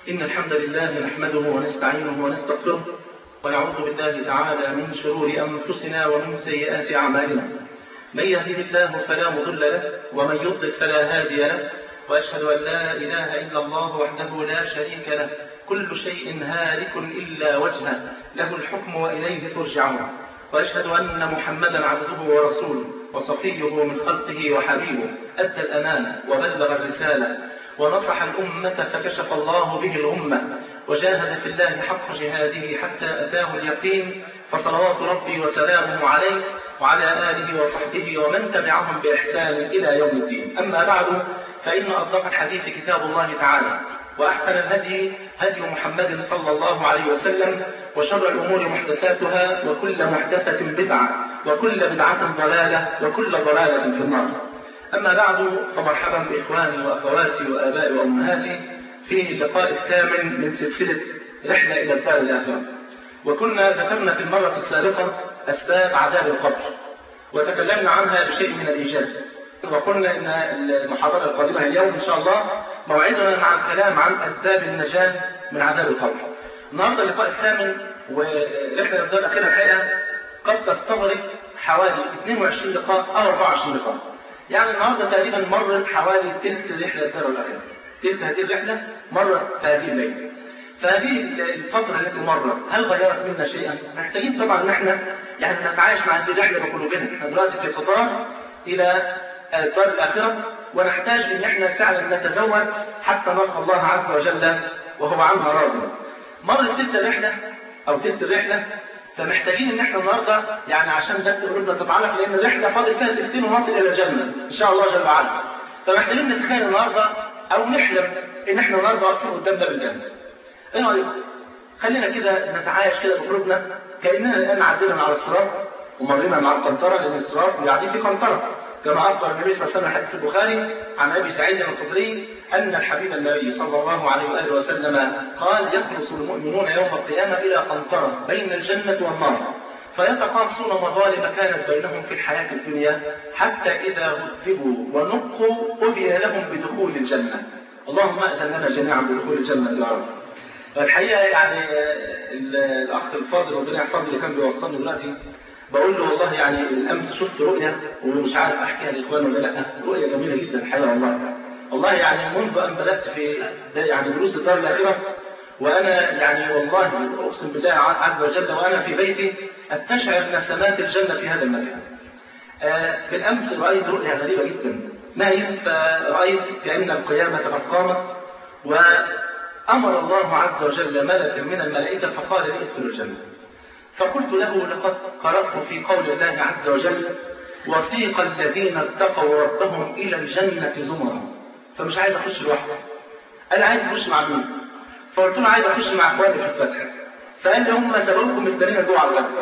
إن الحمد لله نحمده ونستعينه ونستغفره ونعوذ بالله تعالى من شرور أنفسنا ومن سيئات أعمالنا من يهده الله فلا مضل له ومن يضلل فلا هادي له وأشهد أن لا إله إلا الله وحده لا شريك له كل شيء هالك إلا وجهه له الحكم وإليه ترجعون وأشهد أن محمدا عبده ورسوله وصفيه من خلقه وحبيبه أدى الأمانة وبلغ الرسالة ونصح الأمة فكشف الله به الأمة وجاهد في الله حق جهاده حتى أتاه اليقين فصلوات ربي وسلامه عليه وعلى آله وصحبه ومن تبعهم بإحسان إلى يوم الدين أما بعد فإن أصدق الحديث كتاب الله تعالى وأحسن الهدي هدي محمد صلى الله عليه وسلم وشر الأمور محدثاتها وكل محدثة بدعة وكل بدعة ضلالة وكل ضلالة في النار أما بعد فمرحبا بإخواني وأخواتي وآبائي وأمهاتي في اللقاء الثامن من سلسلة رحلة إلى الدار الآخرة وكنا ذكرنا في المرة السابقة أسباب عذاب القبر وتكلمنا عنها بشيء من الإيجاز وقلنا إن المحاضرة القادمة اليوم إن شاء الله موعدنا مع الكلام عن أسباب النجاة من عذاب القبر النهارده اللقاء الثامن ورحلة الدار الأخيرة الحقيقة قد تستغرق حوالي 22 لقاء أو 24 لقاء يعني النهارده تقريبا مرت حوالي ثلث رحلة الدار الأخيرة ثلث هذه الرحلة مرت في هذه الليلة فهذه الفترة التي مرت هل غيرت منا شيئا؟ محتاجين طبعا ان احنا يعني نتعايش مع هذه الرحلة بقلوبنا، احنا دلوقتي في قطار إلى الدار الآخرة ونحتاج ان احنا فعلا نتزود حتى نلقى الله عز وجل وهو عنها راض. مرت تلك الرحلة أو تلك الرحلة فمحتاجين ان احنا النهارده يعني عشان بس قلوبنا تتعلق لان الرحله فاضل فيها تلتين ونصل الى الجنه ان شاء الله جل وعلا فمحتاجين نتخيل النهارده او نحلم ان احنا النهارده واقفين قدام باب الجنه ايه رايكم؟ خلينا كده نتعايش كده بقلوبنا كاننا الان عدينا على الصراط ومرينا مع القنطره لان الصراط بيعدي في قنطره كما اخبر النبي صلى الله عليه وسلم حديث البخاري عن ابي سعيد الخدري ان الحبيب النبي صلى الله عليه واله وسلم قال يخلص المؤمنون يوم القيامه الى قنطره بين الجنه والنار فيتقاصون مظالم كانت بينهم في الحياه الدنيا حتى اذا هذبوا ونقوا اذن لهم بدخول الجنه اللهم اذن لنا جميعا بدخول الجنه يا رب فالحقيقه يعني الاخ الفاضل ربنا يحفظه اللي كان بيوصلني دلوقتي بقول له والله يعني الامس شفت رؤيا ومش عارف احكيها لاخواني ولا لا رؤيا جميله جدا الحقيقه والله والله يعني منذ ان بدات في يعني دروس الدار الاخره وانا يعني والله اقسم بالله عز وجل وانا في بيتي استشعر نسمات الجنه في هذا المكان. آه بالامس رايت رؤيا غريبه جدا نايم فرايت كان القيامه قد قامت وامر الله عز وجل ملكا من الملائكه فقال لي ادخل الجنه. فقلت له لقد قرأت في قول الله عز وجل وسيق الذين اتقوا ربهم إلى الجنة زمرا فمش عايز أخش لوحدي أنا عايز أخش مع مين؟ فقلت له عايز أخش مع إخواني في الفتح فقال لي هم سبقوكم مستنيين جوه على الفتح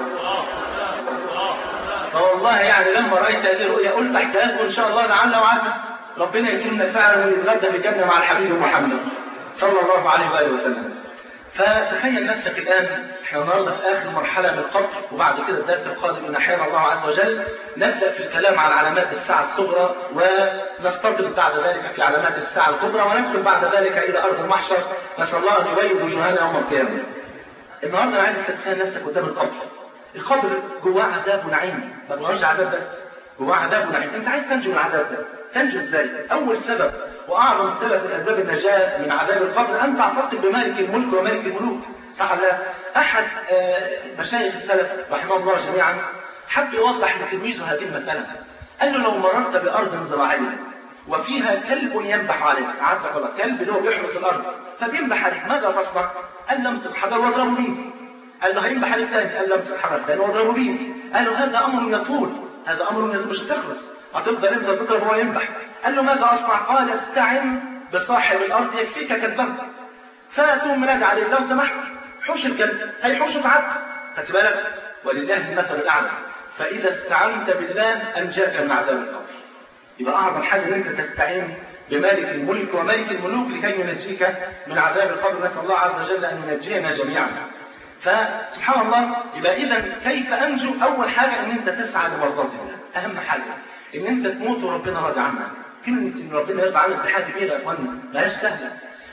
فوالله يعني لما رأيت هذه الرؤيا قلت أحكي لكم إن شاء الله لعل وعسى ربنا يكرمنا فعلا ونتغدى في الجنة مع الحبيب محمد صلى الله عليه وآله وسلم فتخيل نفسك الآن احنا النهارده في آخر مرحلة من القبر وبعد كده الدرس القادم إن أحيانا الله عز وجل نبدأ في الكلام عن علامات الساعة الصغرى ونستطرد بعد ذلك في علامات الساعة الكبرى وندخل بعد ذلك إلى أرض المحشر نسأل الله أن يبيض وجوهنا يوم القيامة. النهارده أنا عايزك تتخيل نفسك قدام القبر. القبر جواه عذاب ونعيم، ما جواهش عذاب بس، جواه عذاب ونعيم، أنت عايز تنجو من العذاب ده، تنجو إزاي؟ أول سبب واعظم سبب من اسباب النجاه من عذاب القبر ان تعتصم بمالك الملك ومالك الملوك صح ولا احد مشايخ السلف رحمه الله جميعا حب يوضح لتلميذه هذه المساله قال له لو مررت بارض زراعيه وفيها كلب ينبح عليك عزك الله كلب اللي هو بيحرس الارض فبينبح عليك ماذا تصنع؟ قال له امسك حجر واضربه بيه قال له هينبح عليك ثاني قال له امسك حجر ثاني واضربه بيه قال له هذا امر يطول هذا امر يطول مش هتخلص هتفضل انت تضرب وهو ينبح قال له ماذا اصنع؟ قال استعن بصاحب الارض يكفيك كلبه فتقوم راجع عليه لو سمحت حوش الكلب هيحوش معاك خدت بالك ولله المثل الاعلى فاذا استعنت بالله انجاك من عذاب القبر يبقى اعظم حاجه ان انت تستعين بمالك الملك وملك الملوك لكي ينجيك من عذاب القبر نسال الله عز وجل ان ينجينا جميعا فسبحان الله يبقى اذا كيف انجو اول حاجه ان انت تسعى لمرضات الله اهم حاجه ان انت تموت وربنا راضي عنك كلمه ان ربنا يرضى عنك دي حاجه كبيره يا اخوانا مالهاش سهله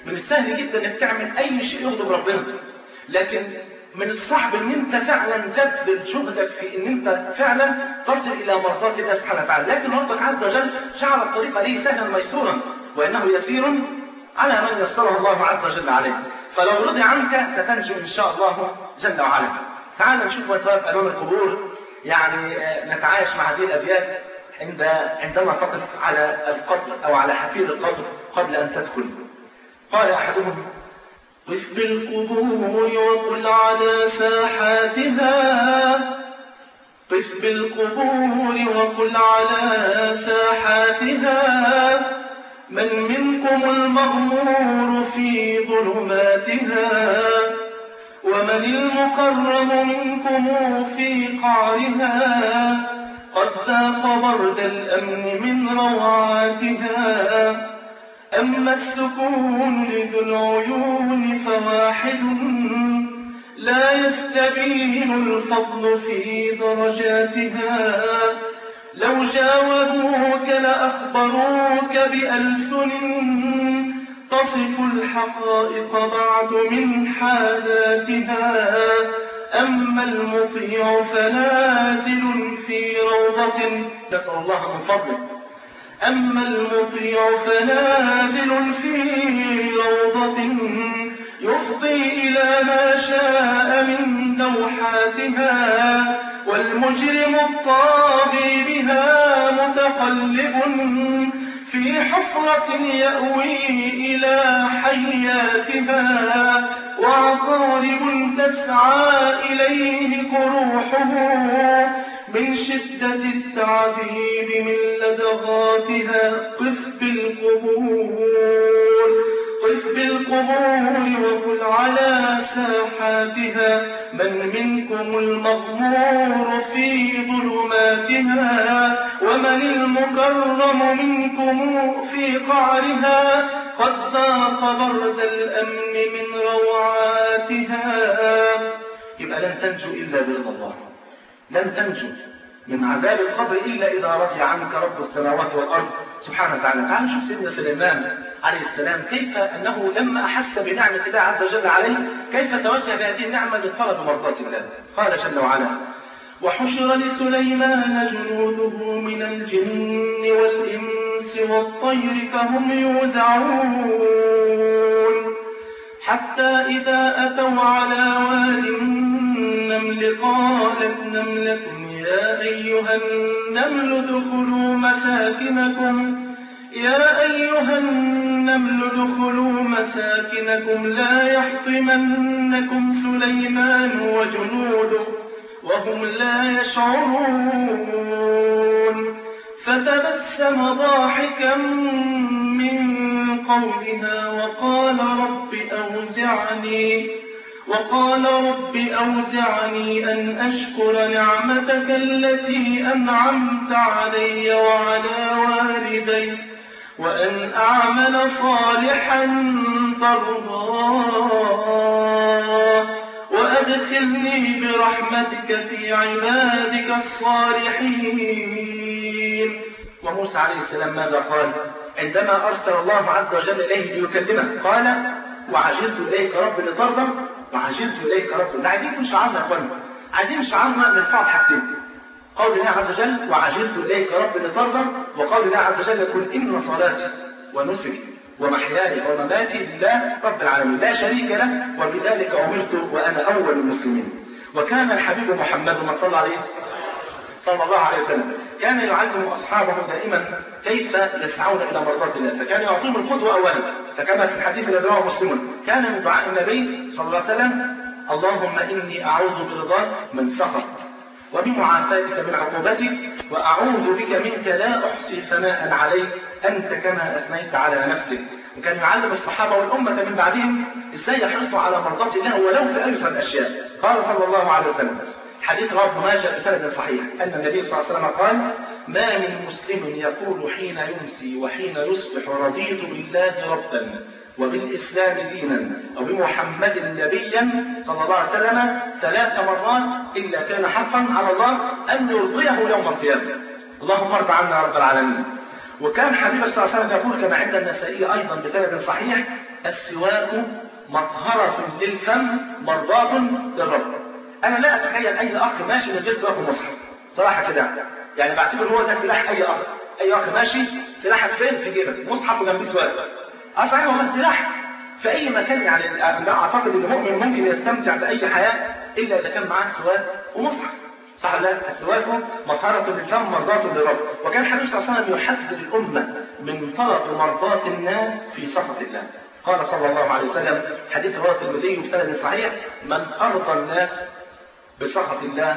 من السهل جدا انك تعمل اي شيء يغضب ربنا لكن من الصعب ان انت فعلا تبذل جهدك في ان انت فعلا تصل الى مرضات الله سبحانه وتعالى لكن ربك عز وجل جعل الطريق ليه سهلا ميسورا وانه يسير على من يسره الله عز وجل عليه فلو رضي عنك ستنجو ان شاء الله جل وعلا تعال نشوف وتوقف امام القبور يعني نتعايش مع هذه الابيات عند عندما تقف على القبر او على حفير القبر قبل ان تدخل قال احدهم قف بالقبور وقل على ساحاتها قف بالقبور وقل على ساحاتها من منكم المغمور في ظلماتها ومن المكرم منكم في قعرها قد ذاق برد الأمن من روعاتها أما السكون لذو العيون فواحد لا يستبين الفضل في درجاتها لو جاوبوك لأخبروك بألسن تصف الحقائق بعد من حالاتها أما المطيع فنازل في روضة نسأل الله من فضله أما المطيع فنازل في روضة يفضي إلى ما شاء من دوحاتها والمجرم الطاغي بها متقلب في حفرة يأوي إلى حياتها وعقارب تسعى إليه قروحه من شدة التعذيب من لدغاتها قف بالقبور قف بالقبور وقل على ساحاتها من منكم المغمور في ظلماتها ومن المكرم منكم في قعرها قد ذاق برد الأمن من روعاتها يبقى لن تنجو إلا برضا الله لن تنجو من عذاب القبر إلا إذا رضي عنك رب السماوات والأرض سبحانه وتعالى تعال نشوف سيدنا سليمان عليه السلام كيف أنه لما أحس بنعمة الله عز وجل عليه كيف توجه بهذه النعمة لطلب مرضات الله قال جل وعلا وحشر لسليمان جنوده من الجن والإنس والطير فهم يوزعون حتى إذا أتوا على واد النمل قالت نملة يا أيها النمل ادخلوا مساكنكم يا أيها النمل ادخلوا مساكنكم لا يحطمنكم سليمان وجنوده وهم لا يشعرون فتبسم ضاحكا من قولها وقال رب أوزعني وقال رب أوزعني أن أشكر نعمتك التي أنعمت علي وعلى والدي وأن أعمل صالحا ترضاه وأدخلني برحمتك في عبادك الصالحين وموسى عليه السلام ماذا قال عندما أرسل الله عز وجل إليه ليكلمه قال وعجلت إليك رب لترضى وعجلت إليك رب ده عايزين يكون شعارنا يا اخوانا عايزين شعارنا نرفع حاجتين قول الله عز وجل وعجلت إليك رب لترضى وقول الله عز وجل قل إن صلاتي ونسكي ومحياي ومماتي لله رب العالمين لا شريك له وبذلك أمرت وأنا أول المسلمين وكان الحبيب محمد ما صلى عليه صلى الله عليه وسلم كان يعلم أصحابه دائما كيف يسعون إلى مرضات الله فكان يعطيهم القدوة أولا فكما في الحديث الذي رواه مسلم كان من دعاء النبي صلى الله عليه وسلم اللهم إني أعوذ برضاك من سخط وبمعافاتك من عقوبتك وأعوذ بك منك لا أحصي ثناء عليك أنت كما أثنيت على نفسك وكان يعلم الصحابة والأمة من بعدهم إزاي يحرصوا على مرضات الله ولو في أيسر الأشياء قال صلى الله عليه وسلم حديث رواه ابن ماجه بسند صحيح أن النبي صلى الله عليه وسلم قال ما من مسلم يقول حين يمسي وحين يصبح رضيت بالله ربا وبالإسلام دينا وبمحمد نبيا صلى الله عليه وسلم ثلاث مرات إلا كان حقا على الله أن يرضيه يوم القيامة اللهم ارضى عنا يا رب العالمين وكان حبيب صلى الله عليه وسلم يقول كما عند النسائي أيضا بسند صحيح السواك مطهرة للفم مرضاة للرب أنا لا أتخيل أي أخ ماشي من غير سواك ومصحف صراحة كده يعني بعتبر هو ده سلاح أي أخ أي أخ ماشي سلاحك فين في جيبك مصحف وجنبيه سواك أصحيح هو السلاح في أي مكان يعني لا أعتقد أن المؤمن ممكن يستمتع بأي حياة إلا إذا كان معاه سواك ومصحف صح لا السواك مطهرة للفم مرضاة للرب وكان الحبيب صلى الله عليه وسلم يحذر الأمة من طلب مرضاة الناس في سخط الله قال صلى الله عليه وسلم حديث رواه الترمذي بسند صحيح من أرضى الناس بسخط الله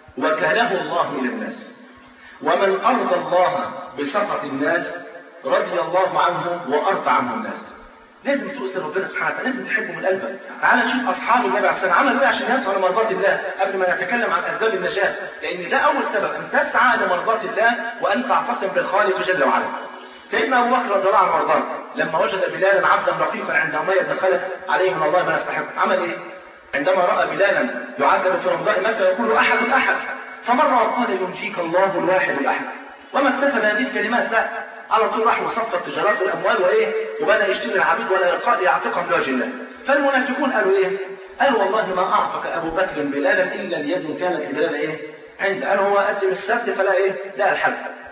وكله الله إلى الناس ومن أرضى الله بسخط الناس رضي الله عنه وأرضى عنه الناس لازم تؤثر ربنا سبحانه وتعالى لازم تحبه من قلبك تعال نشوف اصحاب النبي عليه الصلاه والسلام عملوا ايه عشان يسعوا لمرضات الله قبل ما نتكلم عن اسباب النجاه لان ده اول سبب ان تسعى لمرضات الله وان تعتصم بالخالق جل وعلا سيدنا ابو بكر رضي الله عنه وارضاه لما وجد بلالا عبدا رقيقا عند اميه بن خلف عليه من الله ما يستحق عمل ايه عندما راى بلالا يعذب في رمضاء مكه يقول احد احد فمر وقال ينجيك الله الواحد الاحد وما اكتفى بهذه الكلمات لا على طول راح وصفى تجارات الاموال وايه وبدا يشتري العبيد ولا يلقى يعتقهم لوجه الله فالمنافقون قالوا ايه قالوا والله ما اعتق ابو بكر بلالا الا اليد كانت لبلال ايه عند قالوا هو قدم السبت فلا ايه لا الحد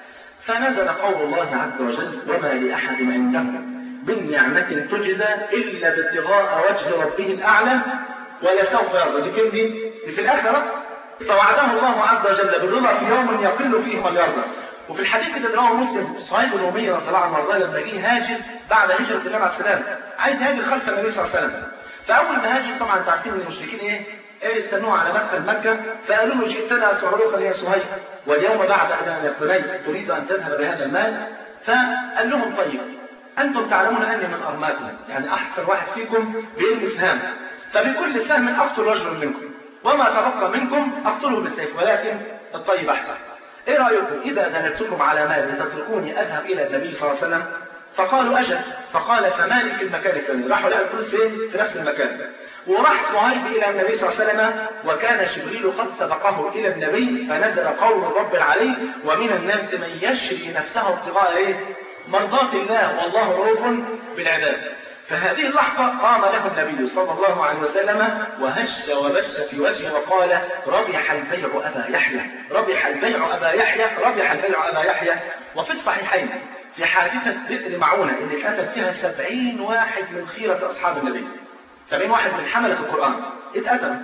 فنزل قول الله عز وجل وما لاحد عنده من نعمة تجزى إلا ابتغاء وجه ربه الأعلى ولا سوف يرضى دي فين دي؟ دي في الآخرة فوعده الله عز وجل بالرضا في يوم يقل فيه من يرضى وفي الحديث اللي رواه مسلم صهيب الرومية رضي الله عنه وارضاه لما جه هاجر بعد هجرة النبي عليه السلام عايز يهاجر خلف النبي صلى الله عليه وسلم فأول ما هاجر طبعا انتوا عارفين ان المشركين ايه؟ ايه يستنوه على مدخل مكة فقالوا له جئتنا سعروكا يا صهيب واليوم بعد أن يقتني تريد أن تذهب بهذا المال فقال لهم طيب أنتم تعلمون أني من أرماكم يعني أحسن واحد فيكم بيرمي سهام فبكل سهم أقتل رجل منكم وما تبقى منكم أقتله بالسيف ولكن الطيب أحسن ايه رأيكم اذا دللتكم على مال لتتركوني اذهب الى النبي صلى الله عليه وسلم فقالوا اجل فقال فمالي في المكان الفلاني راحوا لقوا الفلوس فين في نفس المكان وراح صهيب الى النبي صلى الله عليه وسلم وكان جبريل قد سبقه الى النبي فنزل قول الرب عليه ومن الناس من يشري نفسه ابتغاء ايه مرضات الله والله رؤوف بالعباد فهذه اللحظة قام له النبي صلى الله عليه وسلم وهش وبش في وجهه وقال ربح البيع أبا يحيى ربح البيع أبا يحيى ربح البيع أبا يحيى وفي الصحيحين في حادثة بئر معونة اللي كانت فيها سبعين واحد من خيرة أصحاب النبي سبعين واحد من حملة القرآن اتقتلوا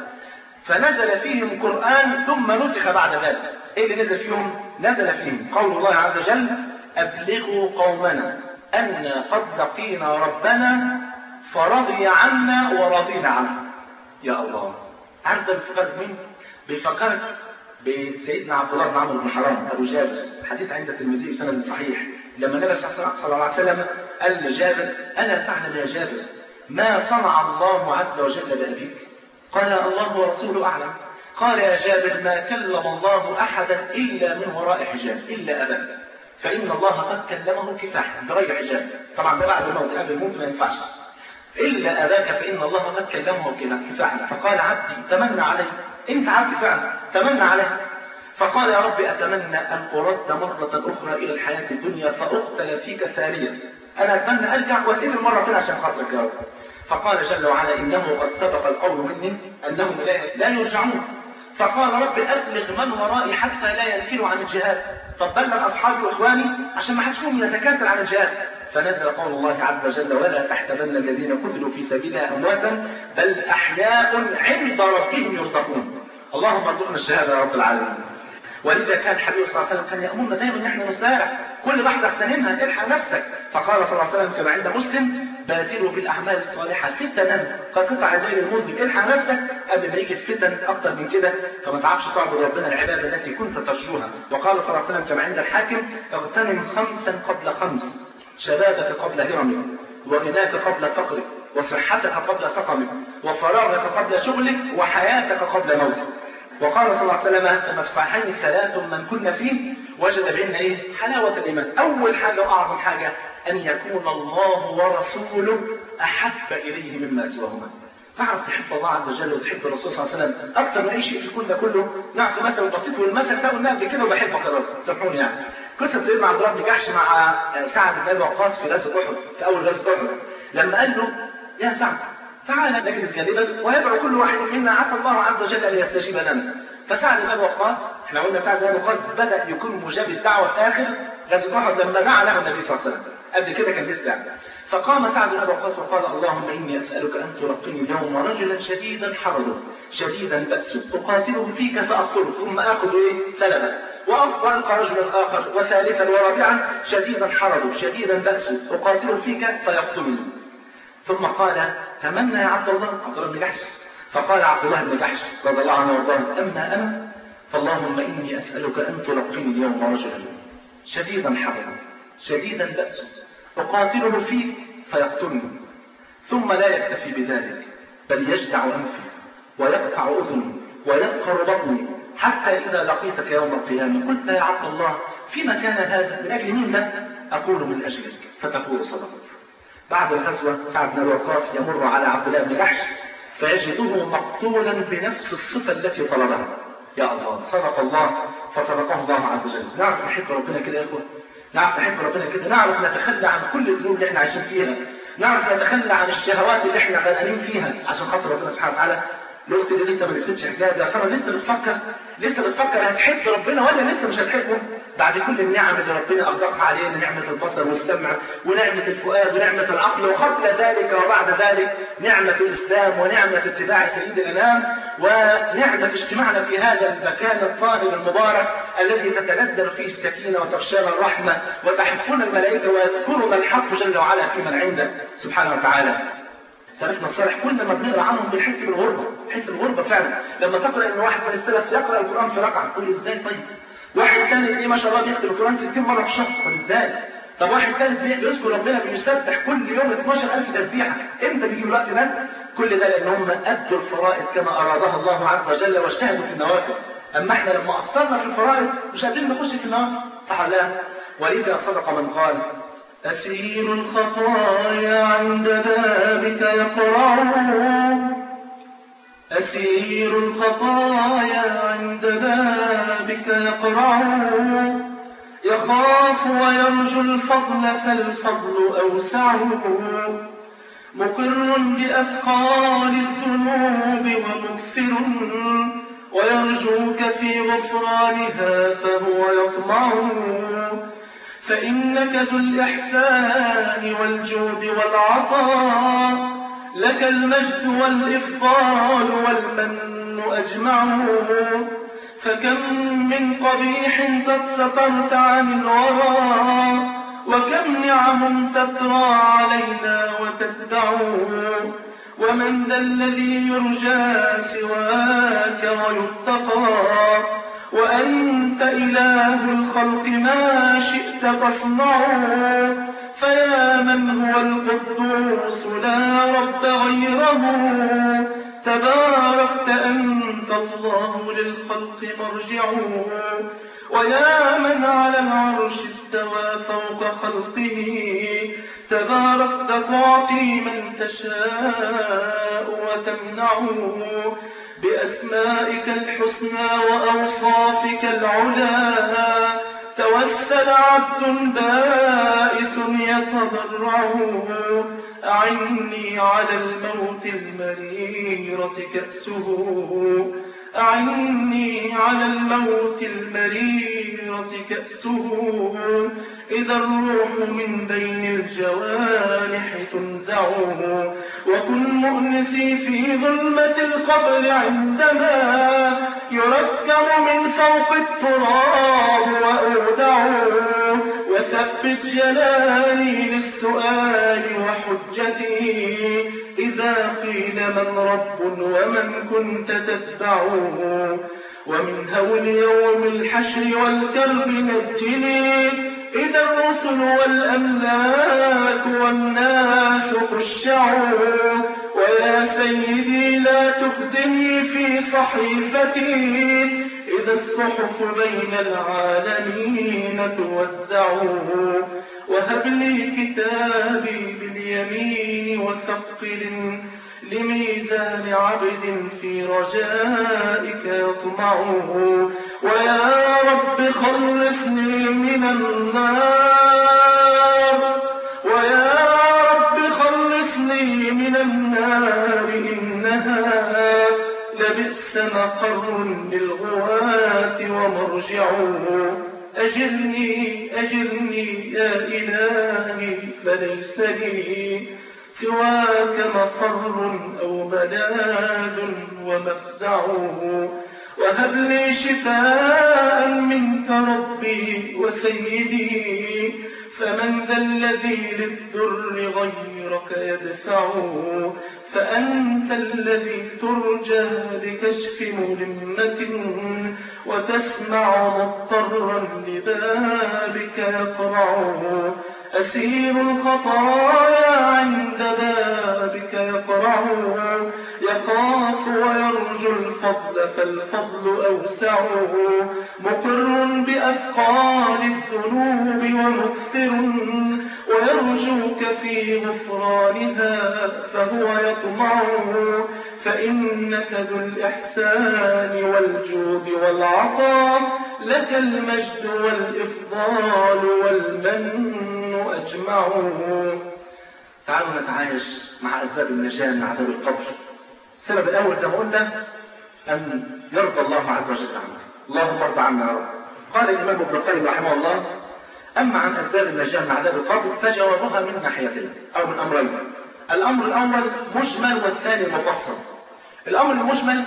فنزل فيهم قرآن ثم نسخ بعد ذلك ايه اللي نزل فيهم نزل فيهم قول الله عز وجل أبلغوا قومنا أن قد لقينا ربنا فرضي عنا ورضينا عنه يا الله عارف ده بيفكرك مين؟ بيفكرك بسيدنا عبد الله بن عمرو بن حرام ابو جابر حديث عند الترمذي بسند صحيح لما النبي صلى الله عليه وسلم قال لجابر الا تعلم يا جابر ما صنع الله عز وجل بابيك؟ قال الله ورسوله اعلم قال يا جابر ما كلم الله احدا الا من وراء حجاب الا اباك فإن الله قد كلمه كفاحا بغير حجاب طبعا ده بعد الموت قبل الموت ما ينفعش إلا أباك فإن الله قد كلمه كفاحا فقال عبدي تمنى علي أنت عبدي فعلا تمنى عليه فقال يا رب أتمنى أن أرد مرة أخرى إلى الحياة الدنيا فأقتل فيك ثانيا أنا أتمنى أرجع وأتقتل مرة ثانية عشان خاطرك يا رب فقال جل وعلا إنه قد سبق القول مني أنهم لا يرجعون فقال رب أبلغ من ورائي حتى لا ينفلوا عن الجهاد طب بلغ أصحابي وإخواني عشان ما حدش فيهم يتكاسل عن الجهاد فنزل قول الله عز وجل ولا تحسبن الذين قتلوا في سبيل الله أمواتا بل أحياء عند ربهم يرزقون اللهم ارزقنا الشهادة يا رب العالمين ولذا كان الحبيب صلى الله عليه وسلم كان يأمرنا دائما ان احنا نسارع كل لحظة اغتنمها الحق نفسك فقال صلى الله عليه وسلم كما عند مسلم بادروا بالاعمال الصالحة فتنا كقطع الليل المظلم الحق نفسك قبل ما يجي الفتن اكتر من كده فما تعرفش تعبد ربنا العبادة التي كنت ترجوها وقال صلى الله عليه وسلم كما عند الحاكم اغتنم خمسا قبل خمس شبابك قبل هرمك وغناك قبل فقرك وصحتك قبل سقمك وفراغك قبل شغلك وحياتك قبل موتك وقال صلى الله عليه وسلم كما في الصحيحين ثلاث من كنا فيه وجد بهن ايه؟ حلاوة الإيمان أول حاجة وأعظم حاجة أن يكون الله ورسوله أحب إليه مما سواهما تعرف تحب الله عز وجل وتحب الرسول صلى الله عليه وسلم اكثر من اي شيء في الكون ده كله نعرف مثل بسيط والمثل ده قلنا قبل كده وبحبك يا رب سامحوني يعني قصه سيدنا عبد الله بن جحش مع سعد بن ابي وقاص في غزوه احد في اول غزوه احد لما قال له يا سعد تعالى نجلس جانبا ويدعو كل واحد منا عسى الله عز وجل ان يستجيب لنا فسعد بن ابي وقاص احنا قلنا سعد بن ابي وقاص بدا يكون مجاب الدعوه في اخر غزوه احد لما دعا له النبي صلى الله عليه وسلم قبل كده كان لسه فقام سعد بن ابي وقاص وقال اللهم اني اسالك ان تلقني اليوم رجلا شديدا حرضه شديدا بأسه اقاتله فيك فاقتله ثم اخذ ايه سلبا والقى رجلا اخر وثالثا ورابعا شديدا حرضه شديدا بأسه اقاتله فيك فيقتلني ثم قال تمنى يا عبد الله عبد الله بن جحش فقال عبد الله بن جحش رضي الله عنه وارضاه اما انا فاللهم اني اسالك ان تلقني اليوم رجلا شديدا حرضه شديدا بأسه أقاتله فيه فيقتلني ثم لا يكتفي بذلك بل يجدع أنفي ويقطع أذني ويبقر بطني حتى إذا لقيتك يوم القيامة قلت يا عبد الله فيما كان هذا من أجل مين ده؟ أقول من أجلك فتقول صدقت بعد الغزوة سعد بن وقاص يمر على عبد الله بن جحش فيجده مقتولا بنفس الصفة التي طلبها يا الله صدق الله فصدقه الله عز وجل نعرف نحب ربنا كده يا اخوه نعرف نحب ربنا كده نعرف نتخلى عن كل الذنوب اللي احنا عايشين فيها نعرف نتخلى عن الشهوات اللي احنا غرقانين فيها عشان خاطر ربنا سبحانه وتعالى الاخت اللي لسه ما لبستش حجاب يا ترى لسه بتفكر لسه بتفكر هتحب ربنا ولا لسه مش هتحبه بعد كل النعم اللي ربنا اغدقها علينا نعمه البصر والسمع ونعمه الفؤاد ونعمه العقل وقبل ذلك وبعد ذلك نعمه الاسلام ونعمه اتباع سيد الانام ونعمه اجتماعنا في هذا المكان الطاهر المبارك الذي تتنزل فيه السكينه وتغشانا الرحمه وتحفنا الملائكه ويذكرنا الحق جل وعلا في من عنده سبحانه وتعالى سلفنا الصالح كل ما بنقرا عنهم بنحس بالغربه نحس بالغربه فعلا لما تقرا ان واحد من السلف يقرا القران في ركعه تقول ازاي طيب واحد ثاني تلاقيه ما شاء الله بيختم القران 60 مره في الشهر طب ازاي طب واحد ثالث بيذكر ربنا بيسبح كل يوم 12000 تسبيحه امتى بيجي الوقت ده كل ده لان هم ادوا الفرائض كما ارادها الله عز وجل واجتهدوا في النوافل اما احنا لما قصرنا في الفرائض مش قادرين نخش في النار صح ولا لا ولذا صدق من قال أسير الخطايا عند بابك يقرعه أسير الخطايا عند بابك يقرعه يخاف ويرجو الفضل فالفضل أوسعه مقر بأثقال الذنوب ومكثر ويرجوك في غفرانها فهو يطمعه فإنك ذو الإحسان والجود والعطاء لك المجد والإفضال والمن أجمعه فكم من قبيح قد سترت عن الورى وكم نعم تترى علينا وتتبعه ومن ذا الذي يرجى سواك ويتقى وأنت إله الخلق ما شئت فاصنعه فيا من هو القدوس لا رب غيره تباركت أنت الله للخلق مرجعه ويا من على العرش استوى فوق خلقه تباركت تعطي من تشاء وتمنعه بأسمائك الحسنى وأوصافك العلا توسل عبد بائس يتضرعه أعني على الموت المريرة كأسه أعني على الموت المريرة كأسه إذا الروح من بين الجوانح تنزعه وكن مؤنسي في ظلمة القبر عندما يركب من فوق التراب وأودعه وثبت جلالي للسؤال وحجتي إذا قيل من رب ومن كنت تتبعه ومن هول يوم الحشر والكرب نجني إذا الرسل والأملاك والناس خشعوا ويا سيدي لا تخزني في صحيفتي إذا الصحف بين العالمين توزعوا وهب لي كتابي باليمين وثقل لميزان عبد في رجائك يطمع ويا رب خلصني من النار ويا رب خلصني من النار إنها لبئس مقر للغواة ومرجعه أجرني أجرني يا إلهي فليس لي سواك مفر أو ملاذ ومفزعه وهب لي شفاء منك ربي وسيدي فمن ذا الذي للضر غيرك يدفعه فأنت الذي ترجى لكشف ملمة وتسمع مضطرا لبابك يقرعه أسير الخطايا عند بابك يقرعه يخاف ويرجو الفضل فالفضل أوسعه مقر بأثقال الذنوب ومكثر ويرجوك في غفرانها فهو يطمعه فإنك ذو الإحسان والجود والعطاء لك المجد والإفضال والمن أجمعه تعالوا نتعايش مع أسباب النجاة من عذاب القبر السبب الأول زي ما قلنا أن يرضى الله عز وجل عنك اللهم ارضى عنا يا رب قال الإمام ابن القيم رحمه الله أما عن أسباب النجاة من عذاب القبر فجوابها من ناحيتين أو من أمرين الأمر الأول مجمل والثاني مفصل الأمر المجمل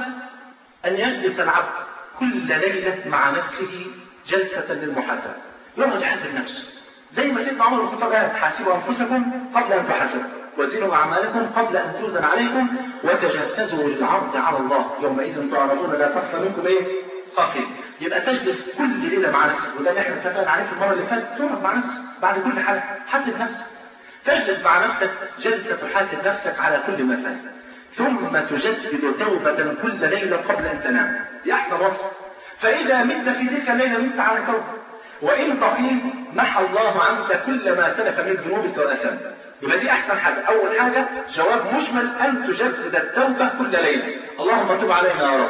أن يجلس العبد كل ليلة مع نفسه جلسة للمحاسبة يقعد يحاسب نفسه زي ما سيدنا عمر بن الخطاب قال حاسبوا أنفسكم قبل أن تحاسبوا وزنوا أعمالكم قبل أن توزن عليكم وتجهزوا للعرض على الله يومئذ تعرضون لا تخفى منكم إيه؟ خافية يبقى تجلس كل ليلة مع نفسك وده اللي احنا اتفقنا عليه في المرة اللي فاتت تقعد مع نفسك بعد كل حاجة حاسب نفسك تجلس مع نفسك جلسة تحاسب نفسك على كل ما فات ثم تجدد توبة كل ليلة قبل أن تنام دي أحسن وصف فإذا مت في تلك الليلة مت على توبة وإن بقيت محى الله عنك كل ما سلف من ذنوبك وأثامك يبقى دي أحسن حاجة أول حاجة جواب مجمل أن تجدد التوبة كل ليلة اللهم تب علينا يا رب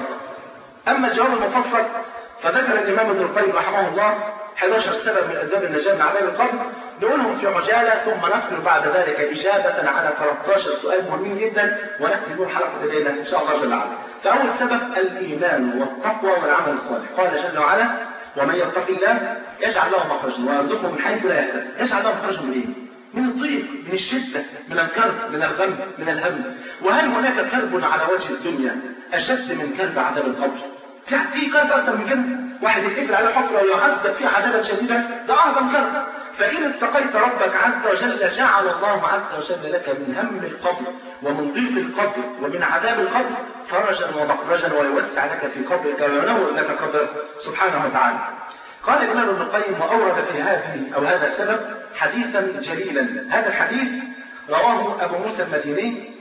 أما الجواب المفصل فذكر الإمام ابن القيم رحمه الله 11 سبب من أسباب النجاة من عذاب القبر نقولهم في عجالة ثم نذكر بعد ذلك إجابة على 13 سؤال مهمين جدا ونختم بهم حلقة الليلة إن شاء الله جل وعلا. فأول سبب الإيمان والتقوى والعمل الصالح قال جل وعلا ومن يتق الله يجعل له مخرجا ويرزقه من حيث لا يحتسب يجعل له مخرجا من إيه؟ من الضيق من الشدة من الكرب من الغم من الهم وهل هناك كرب على وجه الدنيا أشد من كرب عذاب القبر في كرب أكثر من كده واحد يتقفل على حفرة ويعذب فيه عذابا شديدا ده أعظم كرب فإن اتقيت ربك عز وجل جعل الله عز وجل لك من هم القبر ومن ضيق القبر ومن عذاب القبر فرجا ومخرجا ويوسع لك في قبرك وينور لك قبرك سبحانه وتعالى قال الإمام ابن القيم وأورد في هذه أو هذا السبب حديثا جليلا هذا الحديث رواه أبو موسى المديني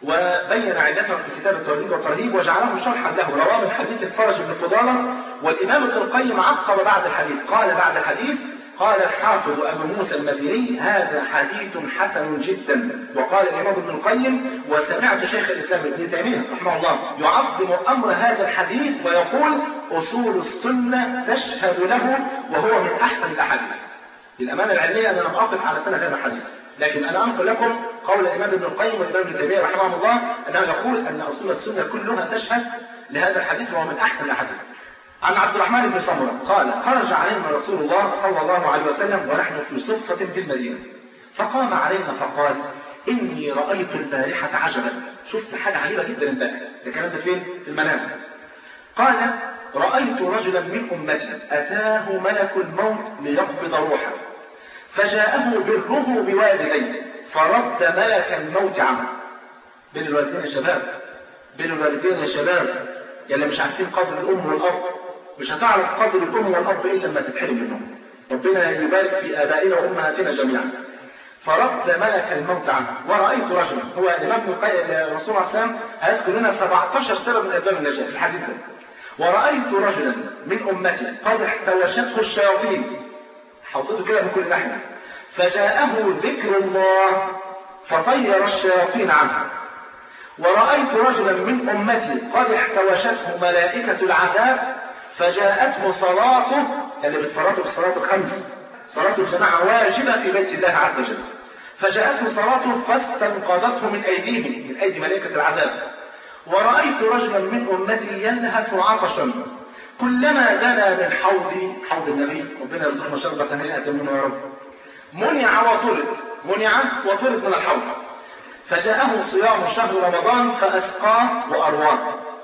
وبين علته في كتاب التوحيد والترهيب وجعله شرحا له رواه من حديث الفرج بن فضالة والإمام ابن القيم عقب بعد الحديث قال بعد الحديث قال الحافظ أبو موسى المديني هذا حديث حسن جدا وقال الإمام ابن القيم وسمعت شيخ الإسلام ابن تيمية رحمه الله يعظم أمر هذا الحديث ويقول أصول السنة تشهد له وهو من أحسن الأحاديث للأمانة العلمية أنا لم أقف على سنة هذا الحديث لكن أنا أنقل لكم قول الإمام ابن القيم والإمام ابن تيمية رحمه الله أنه يقول أن أصول السنة كلها تشهد لهذا الحديث وهو من أحسن الأحاديث عن عبد الرحمن بن سمرة قال خرج علينا رسول الله صلى الله عليه وسلم ونحن في صفة بالمدينة فقام علينا فقال إني رأيت البارحة عجبا شفت حاجة عجيبة جدا امبارح ده الكلام ده فين؟ في المنام قال رأيت رجلا من أمتي أتاه ملك الموت ليقبض روحه فجاءه بره بوالديه فرد ملك الموت عنه بين الوالدين يا شباب بين الوالدين يا شباب يلي مش عارفين قدر الأم والأب مش هتعرف قدر الأم والأب إلا لما تتحرم منهم ربنا يبارك في آبائنا وأمهاتنا جميعا فرد ملك الموت عنه ورأيت رجلا هو الإمام الرسول عليه السلام هيذكر لنا 17 سبب من أسباب النجاة في الحديث ده ورأيت رجلا من أمتي قد احتوشته الشياطين حطيته كده من كل ناحية فجاءه ذكر الله فطير الشياطين عنه ورأيت رجلا من أمتي قد احتوشته ملائكة العذاب فجاءته صلاته اللي بتفرطه في الصلاة الخمس صلاة الجماعة واجبة في بيت الله عز وجل فجاءته صلاته فاستنقذته من أيديهم من أيدي ملائكة العذاب ورأيت رجلا من أمتي يلهث عطشا كلما دنا من حوض حوض النبي ربنا يرزقنا شربة هنيئة منه يا رب منع وطرد منع وطرد من الحوض فجاءه صيام شهر رمضان فأسقاه وأرواه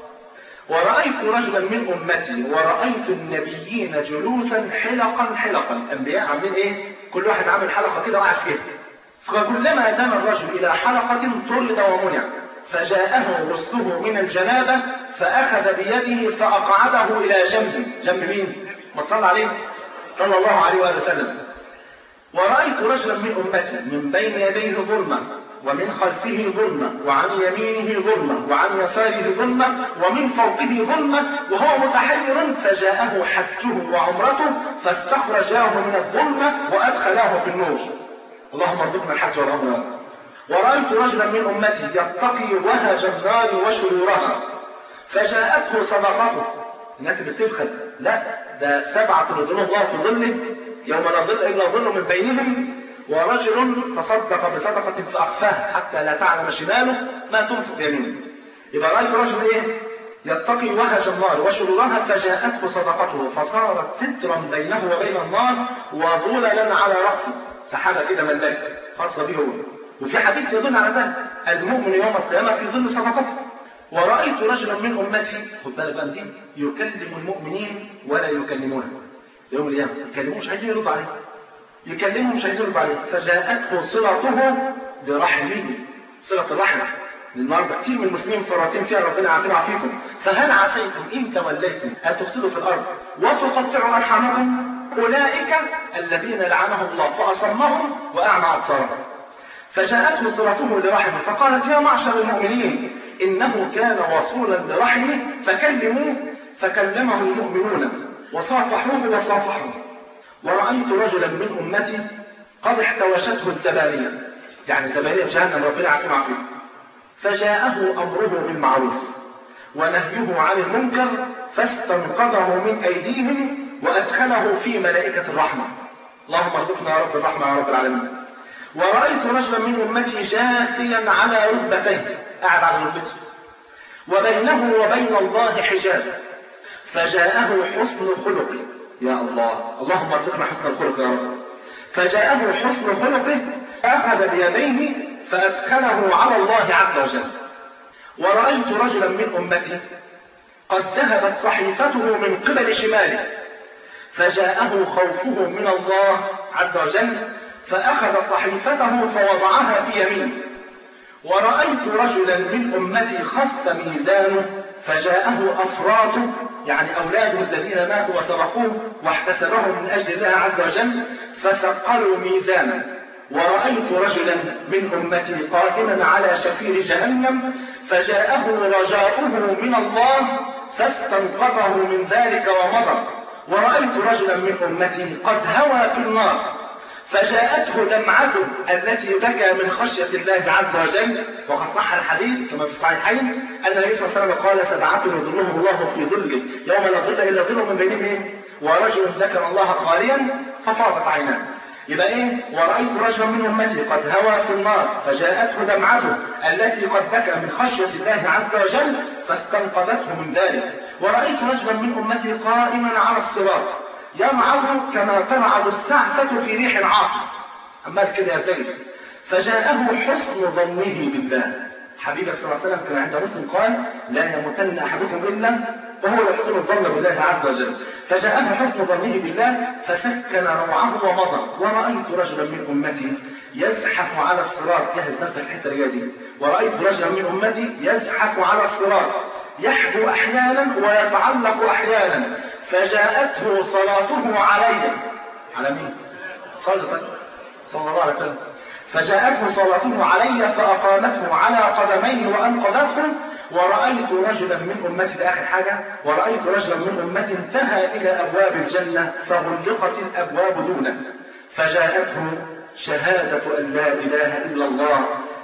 ورأيت رجلا من أمتي ورأيت النبيين جلوسا حلقا حلقا الأنبياء عاملين إيه؟ كل واحد عامل حلقة كده وقاعد فيها فكلما دنا الرجل إلى حلقة طرد ومنع فجاءه غسله من الجنابة فأخذ بيده فأقعده إلى جنبه جنب مين؟ ما تصلى عليه صلى الله عليه وآله وسلم ورأيت رجلا من أمتي من بين يديه ظلمة ومن خلفه ظلمة وعن يمينه ظلمة وعن يساره ظلمة ومن فوقه ظلمة وهو متحير فجاءه حجه وعمرته فاستخرجاه من الظلمة وأدخلاه في النور اللهم ارزقنا الحج والعمرة ورأيت رجلا من أمتي يتقي وهج النار وشرورها فجاءته صدقته الناس بتبخل لا ده سبعة يظلهم الله في ظله يوم لا ظل إلا ظل من بينهم ورجل تصدق بصدقة فأخفاها حتى لا تعلم شماله ما تنفق يمينه يبقى رأيت رجل إيه يتقي وهج النار وشرورها فجاءته صدقته فصارت سترا بينه وبين النار وظللا على رأسه سحابة كده ملاك خاصة به هو وفي حديث يدل على ذلك المؤمن يوم القيامة في ظل صدقته ورأيت رجلا من أمتي خد بالك بقى دي يكلم المؤمنين ولا يكلمونه يوم القيامة يكلموه مش عايزين يرد عليه يكلمه مش عايزين يرد عليه فجاءته صلته برحمه صلة الرحمة النهارده كتير من المسلمين فراتين فيها ربنا يعافينا ويعافيكم فهل عسيتم ان توليتم ان تفسدوا في الارض وتقطعوا ارحامكم اولئك الذين لعنهم الله فاصمهم واعمى ابصارهم فجاءته صلته لرحمه فقالت يا معشر المؤمنين انه كان وصولا لرحمه فكلموه فكلمه المؤمنون وصافحوه وصافحوه ورأيت رجلا من أمتي قد احتوشته الزبانية يعني زبانية جهنم ربنا يعافينا ويعافيكم فجاءه أمره بالمعروف ونهيه عن المنكر فاستنقذه من أيديهم وأدخله في ملائكة الرحمة اللهم ارزقنا يا رب الرحمة يا رب العالمين ورأيت رجلا من أمتي جاثيا على ركبتيه قاعد على ركبته وبينه وبين الله حجاب فجاءه حسن خلقه يا الله اللهم ارزقنا حسن الخلق يا رب فجاءه حسن خلقه أخذ بيديه فأدخله على الله عز وجل ورأيت رجلا من أمتي قد ذهبت صحيفته من قبل شماله فجاءه خوفه من الله عز وجل فأخذ صحيفته فوضعها في يمينه ورأيت رجلا من أمتي خف ميزانه فجاءه أفراطه يعني أولاده الذين ماتوا وسبقوه واحتسبهم من أجل الله عز وجل فثقلوا ميزانا ورأيت رجلا من أمتي قائما على شفير جهنم فجاءه رجاؤه من الله فاستنقذه من ذلك ومضى ورأيت رجلا من أمتي قد هوى في النار فجاءته دمعته التي بكى من خشية الله عز وجل وقد صح الحديث كما في الصحيحين أن النبي صلى الله عليه وسلم قال سبعة يظلهم الله في ظله يوم لا ظل إلا ظل من بينهم ورجل ذكر الله خاليا ففاضت عيناه يبقى ايه ورأيت رجلا من أمتي قد هوى في النار فجاءته دمعته التي قد بكى من خشية الله عز وجل فاستنقذته من ذلك ورأيت رجلا من أمتي قائما على الصراط يمعظ كما تمعظ السعفة في ريح عاصف عمال كده يرتجف فجاءه حسن ظنه بالله حبيبك صلى الله عليه وسلم كان عند مسلم قال لا يموتن أحدكم إلا وهو يحسن الظن بالله عز وجل فجاءه حسن ظنه بالله فسكن روعه ومضى ورأيت رجلا من أمتي يزحف على الصراط جهز نفسك الحته اللي دي ورأيت رجلا من أمتي يزحف على الصراط يحبو أحيانا ويتعلق أحيانا فجاءته صلاته علي على مين؟ صلى صلى الله عليه وسلم فجاءته صلاته علي فأقامته على قدميه وأنقذته ورأيت رجلا من أمتي ده آخر حاجة ورأيت رجلا من أمتي انتهى إلى أبواب الجنة فغلقت الأبواب دونه فجاءته شهادة أن لا إله إلا الله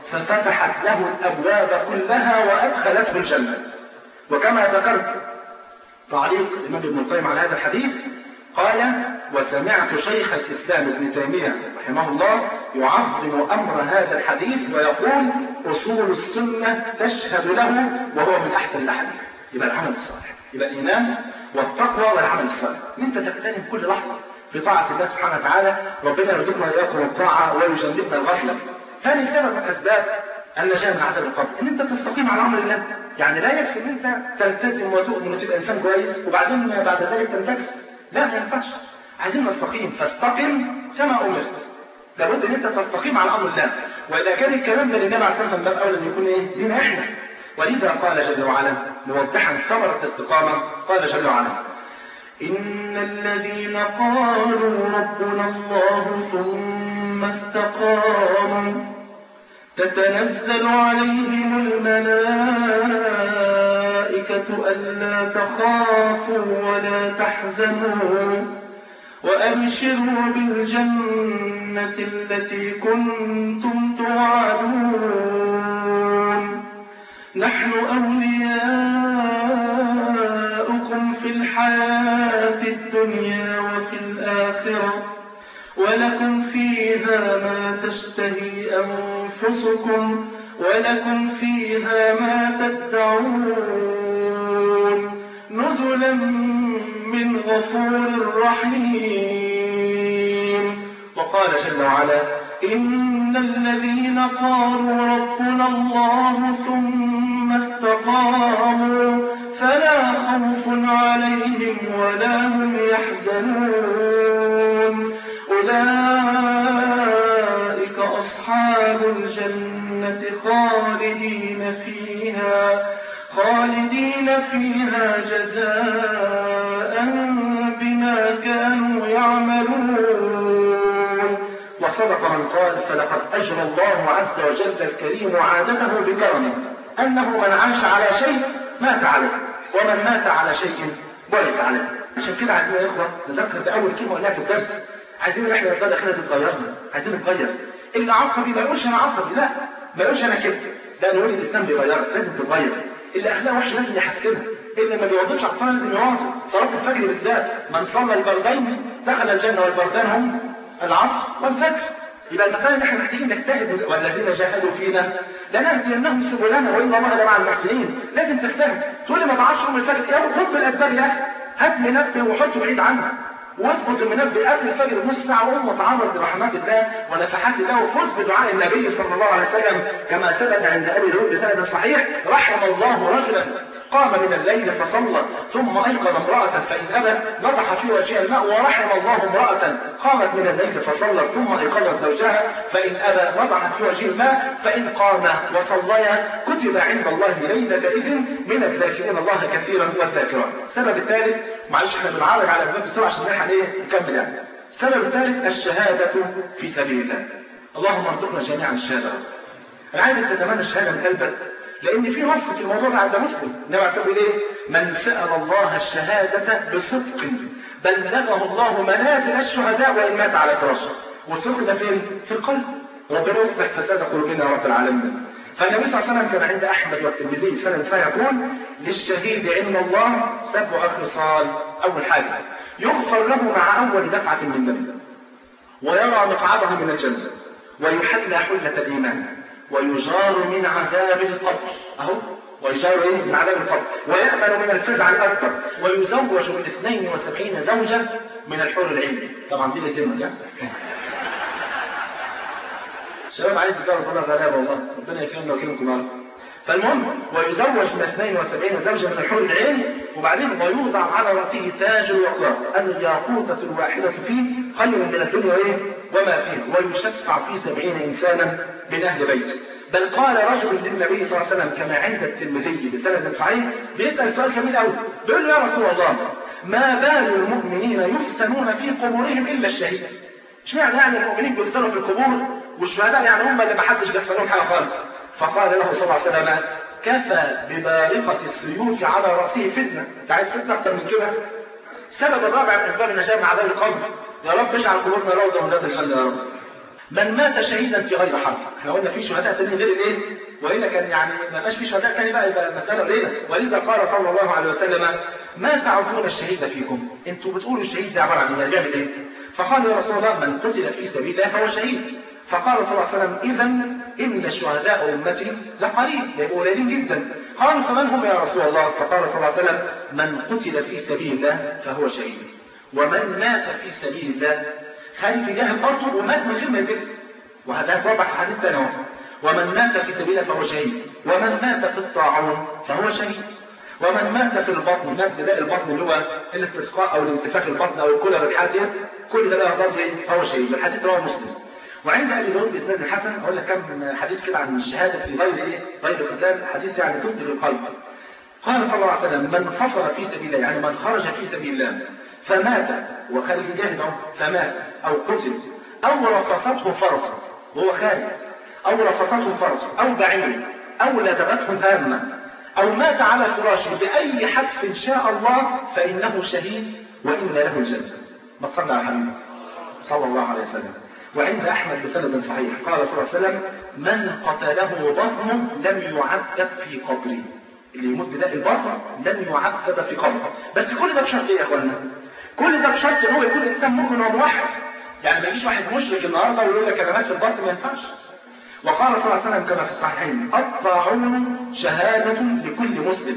ففتحت له الأبواب كلها وأدخلته الجنة وكما ذكرت تعليق الإمام ابن القيم على هذا الحديث قال وسمعت شيخ الإسلام ابن تيمية رحمه الله يعظم أمر هذا الحديث ويقول أصول السنة تشهد له وهو من أحسن الأحاديث يبقى العمل الصالح يبقى الإيمان والتقوى والعمل الصالح إن أنت تغتنم كل لحظة في طاعة الله سبحانه وتعالى ربنا يرزقنا إياكم الطاعة ويجنبنا الغفلة ثاني سبب من أسباب النجاة من عذاب القبر إن أنت تستقيم على أمر الله يعني لا يكفي إن أنت تلتزم وتؤمن وتبقى إنسان كويس وبعدين بعد ذلك تنتكس لا ما ينفعش عايزين نستقيم فاستقم كما أمرت لابد ان انت تستقيم على امر الله واذا كان الكلام ده للنبي عليه الصلاه والسلام باب اولى ان يكون ايه؟ لنا احنا ولذا قال جل وعلا موضحا ثمره الاستقامه قال جل وعلا إن الذين قالوا ربنا الله ثم استقاموا تتنزل عليهم الملائكة ألا تخافوا ولا تحزنوا وأبشروا بالجنة التي كنتم توعدون نحن أولياؤكم في الحياة الدنيا وفي الآخرة ولكم فيها ما تشتهي أنفسكم ولكم فيها ما تدعون نزلا من غفور رحيم وقال جل وعلا إن الذين قالوا ربنا الله ثم استقاموا فلا خوف عليهم ولا هم يحزنون أولئك أصحاب الجنة خالدين فيها خالدين فيها جزاء بما كانوا يعملون وصدق من قال فلقد أجرى الله عز وجل الكريم عادته بكرمه أنه من عاش على شيء مات عليه ومن مات على شيء ولد عليه عشان كده عايزين يا إخوة نذكر بأول كلمة قلناها في الدرس عايزين احنا الرجاله كده تتغيرنا عايزين نتغير اللي عصبي ما يقولش انا عصبي لا ما يقولش انا كده لا نقول الاسلام بيغيرك لازم تتغير اللي اخلاقه وحشه لازم يحسنها اللي ما بيواظبش على الصلاه لازم يواظب صلاه الفجر بالذات من صلى البردين دخل الجنه والبردان هم العصر والفجر يبقى المسألة ان احنا محتاجين نجتهد والذين جاهدوا فينا لنهدينهم سبلنا وان الله لمع المحسنين لازم تجتهد تقول لي ما تعرفش يوم الفجر يا خد بالاسباب يا اخي هات منبه وحطه بعيد عنها واظبط المنبه قبل الفجر بنص ساعة وقوم وتعرض لرحمات الله ونفحات الله وفز بدعاء النبي صلى الله عليه وسلم كما ثبت عند أبي داود بسند صحيح رحم الله رجلا قام من الليل فصلى ثم أيقظ امرأة فإن أبت نضح في وجهها الماء ورحم الله امرأة قامت من الليل فصلى ثم أيقظت زوجها فإن أبى نضحت في وجهه الماء فإن قام وصليا كتب عند الله ليلة إذن من الذاكرين الله كثيرا والذاكرات السبب الثالث معلش احنا بنعرض على أسباب بسرعة عشان نلحق ايه نكمل يعني السبب الثالث الشهادة في سبيل الله اللهم ارزقنا جميعا الشهادة أنا عايزك تتمنى الشهادة من قلبك لأن في نص في الموضوع ده عند مسلم النبي عليه الصلاة إيه؟ من سأل الله الشهادة بصدق بلغه الله منازل الشهداء وإن مات على فراشه والصدق ده فين؟ في القلب ربنا يصلح فساد قلوبنا يا رب العالمين فالنبي صلى الله عليه وسلم كان عند أحمد والترمذي في سنة يقول للشهيد عند الله سبع خصال أول حاجة يغفر له مع أول دفعة من دمه ويرى مقعده من الجنة ويحلى حلة الإيمان ويجار من عذاب القبر أهو ويجار إيه من عذاب القبر ويأمن من الفزع الأكبر ويزوج من 72 زوجة من الحور العين طبعا دي اللي تمت يعني شباب عايز يتجوز صلاة غلابة والله ربنا يكرمنا ويكرمكم معنا فالمهم ويزوج من 72 زوجة من الحور العين وبعدين ويوضع على رأسه تاج الوقار الياقوتة الواحدة فيه خير من الدنيا وإيه وما فيه ويشفع في سبعين إنسانا من أهل بيته بل قال رجل للنبي صلى الله عليه وسلم كما عند الترمذي بسند صحيح بيسأل سؤال جميل قوي بيقول له يا رسول الله ما بال المؤمنين يفتنون في قبورهم إلا الشهيد اشمعنى يعني المؤمنين بيفتنوا في القبور والشهداء يعني هم اللي ما حدش بيحصل لهم حاجه خالص فقال له صلى الله عليه وسلم كفى ببارقة السيوف على رأسه فتنة انت عايز فتنة أكتر من كده السبب الرابع من أسباب النجاة مع عذاب القبر يا رب اجعل قبورنا روضة من رياض الجنة يا رب من مات شهيدا في غير حرب احنا قلنا في شهداء تانيين غير الايه والا كان يعني ما بقاش في شهداء تاني بقى يبقى مساله قليله ولذا قال صلى الله عليه وسلم ما تعرفون الشهيد فيكم انتوا بتقولوا الشهيد ده عباره عن ايه بيعمل ايه فقال يا رسول الله من قتل في سبيل الله فهو شهيد فقال صلى الله عليه وسلم اذا ان شهداء امتي لقليل يبقوا قليلين جدا قالوا فمن هم يا رسول الله فقال صلى الله عليه وسلم من قتل في سبيل الله فهو شهيد ومن مات في سبيل الله خارج جاه برضه ومات من غير ما يتقتل وهذا واضح حديث ثاني ومن مات في سبيل الله فهو شهيد ومن مات في الطاعون فهو شهيد ومن مات في البطن مات بداء البطن اللي هو الاستسقاء او الانتفاخ البطن او الكولر الحاد ديت كل ده بقى برضه فهو شهيد الحديث رواه مسلم وعند ابي داود باسناد الحسن اقول لك كم حديث كده عن الشهاده في غير ايه غير الاسلام حديث يعني تصدر القلب قال صلى الله عليه وسلم من فصل في سبيل الله يعني من خرج في سبيل الله فمات وخارج جاهد فمات او قتل او رصصته فرس وهو خارج او رصصته فرس او بعير او لدغته هامه او مات على فراشه باي حدث شاء الله فانه شهيد وان له الجنه ما تصلى على حبيبه صلى الله عليه وسلم وعند احمد بسند صحيح قال صلى الله عليه وسلم من قتله بطن لم يعذب في قبره اللي يموت بداء البطن لم يعذب في قبره بس كل ده بشرط ايه يا اخوانا كل ده بشرط ان هو يكون انسان مؤمن وموحد يعني ما يجيش واحد مشرك النهارده ويقول لك انا ماشي البطن ما ينفعش وقال صلى الله عليه وسلم كما في الصحيحين الطاعون شهادة لكل مسلم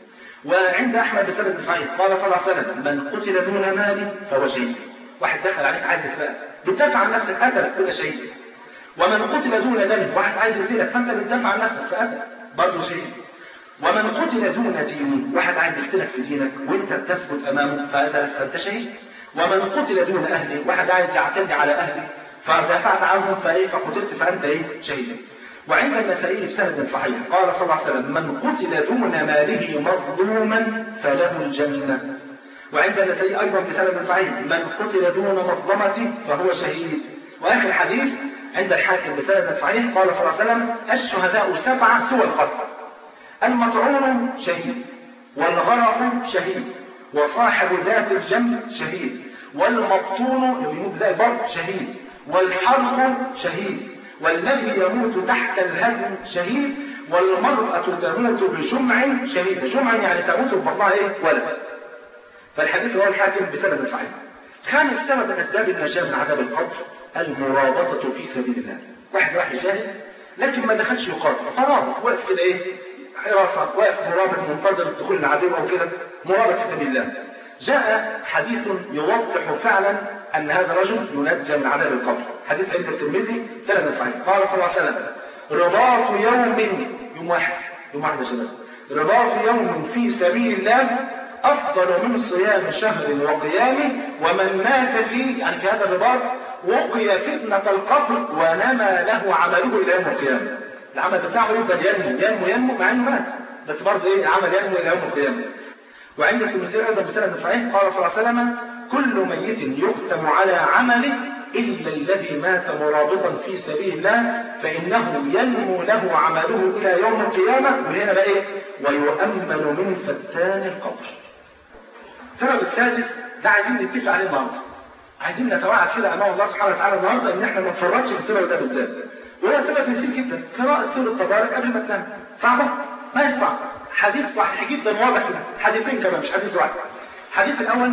وعند احمد بسند صحيح قال صلى الله عليه وسلم من قتل دون مال فهو شهيد واحد دخل عليك عايز يسرقك بتدافع عن نفسك قتلك كل شيء ومن قتل دون دم واحد عايز يقتلك فانت بتدافع عن نفسك فقتل برضه شيء ومن قتل دون دين واحد عايز يقتلك في دينك وانت بتثبت امامه فقتلك فانت شهيد ومن قتل دون اهله واحد عايز يعتدي على اهله فدافعت عنهم فايه فقتلت فانت ايه شهيد وعند النسائي بسند صحيح قال صلى الله عليه وسلم من قتل دون ماله مظلوما فله الجنه وعند النسائي ايضا بسند صحيح من قتل دون مظلمه فهو شهيد واخر حديث عند الحاكم بسند صحيح قال صلى الله عليه وسلم الشهداء سبعه سوى القتل المطعون شهيد والغرق شهيد وصاحب ذات الجنب شهيد والمبطون اللي يموت ذا البر شهيد والحرق شهيد والذي يموت تحت الهدم شهيد والمرأة تموت بجمع شهيد جمع يعني تموت ببطنها ايه ولد فالحديث هو الحاكم بسبب صحيح خامس سبب من اسباب النجاة من عذاب القبر المرابطة في سبيل الله واحد راح يجاهد لكن ما دخلش يقاتل فرابط واقف كده ايه حراسة واقف مرابط منتظر دخول العدو او كده مرابط في سبيل الله جاء حديث يوضح فعلا ان هذا الرجل ينجى من عذاب القبر حديث عند الترمذي سند صحيح قال صلى الله عليه وسلم رباط يوم يوم واحد يوم واحد يا شباب رباط يوم في سبيل الله افضل من صيام شهر وقيامه ومن مات فيه يعني في هذا الرباط وقي فتنة القبر ونمى له عمله الى يوم القيامة العمل بتاعه يفضل ينمو ينمو ينمو مع انه مات بس برضه ايه العمل ينمو الى يوم القيامة وعند الترمذي ايضا بسند صحيح قال صلى الله عليه وسلم كل ميت يختم على عمله إلا الذي مات مرابطا في سبيل الله فإنه ينمو له عمله إلى يوم القيامة وهنا بقى إيه؟ ويؤمن من فتان القبر. السبب السادس ده عايزين نتفق عليه النهارده. عايزين نتوعد كده أمام الله سبحانه وتعالى النهارده إن إحنا ما نتفرجش في السبب ده بالذات. وهو سبب يسير جدا قراءة سورة تبارك قبل ما تنام. صعبة؟ ما هي صعبة. حديث صحيح جدا واضح حديثين كمان مش حديث واحد. الحديث الأول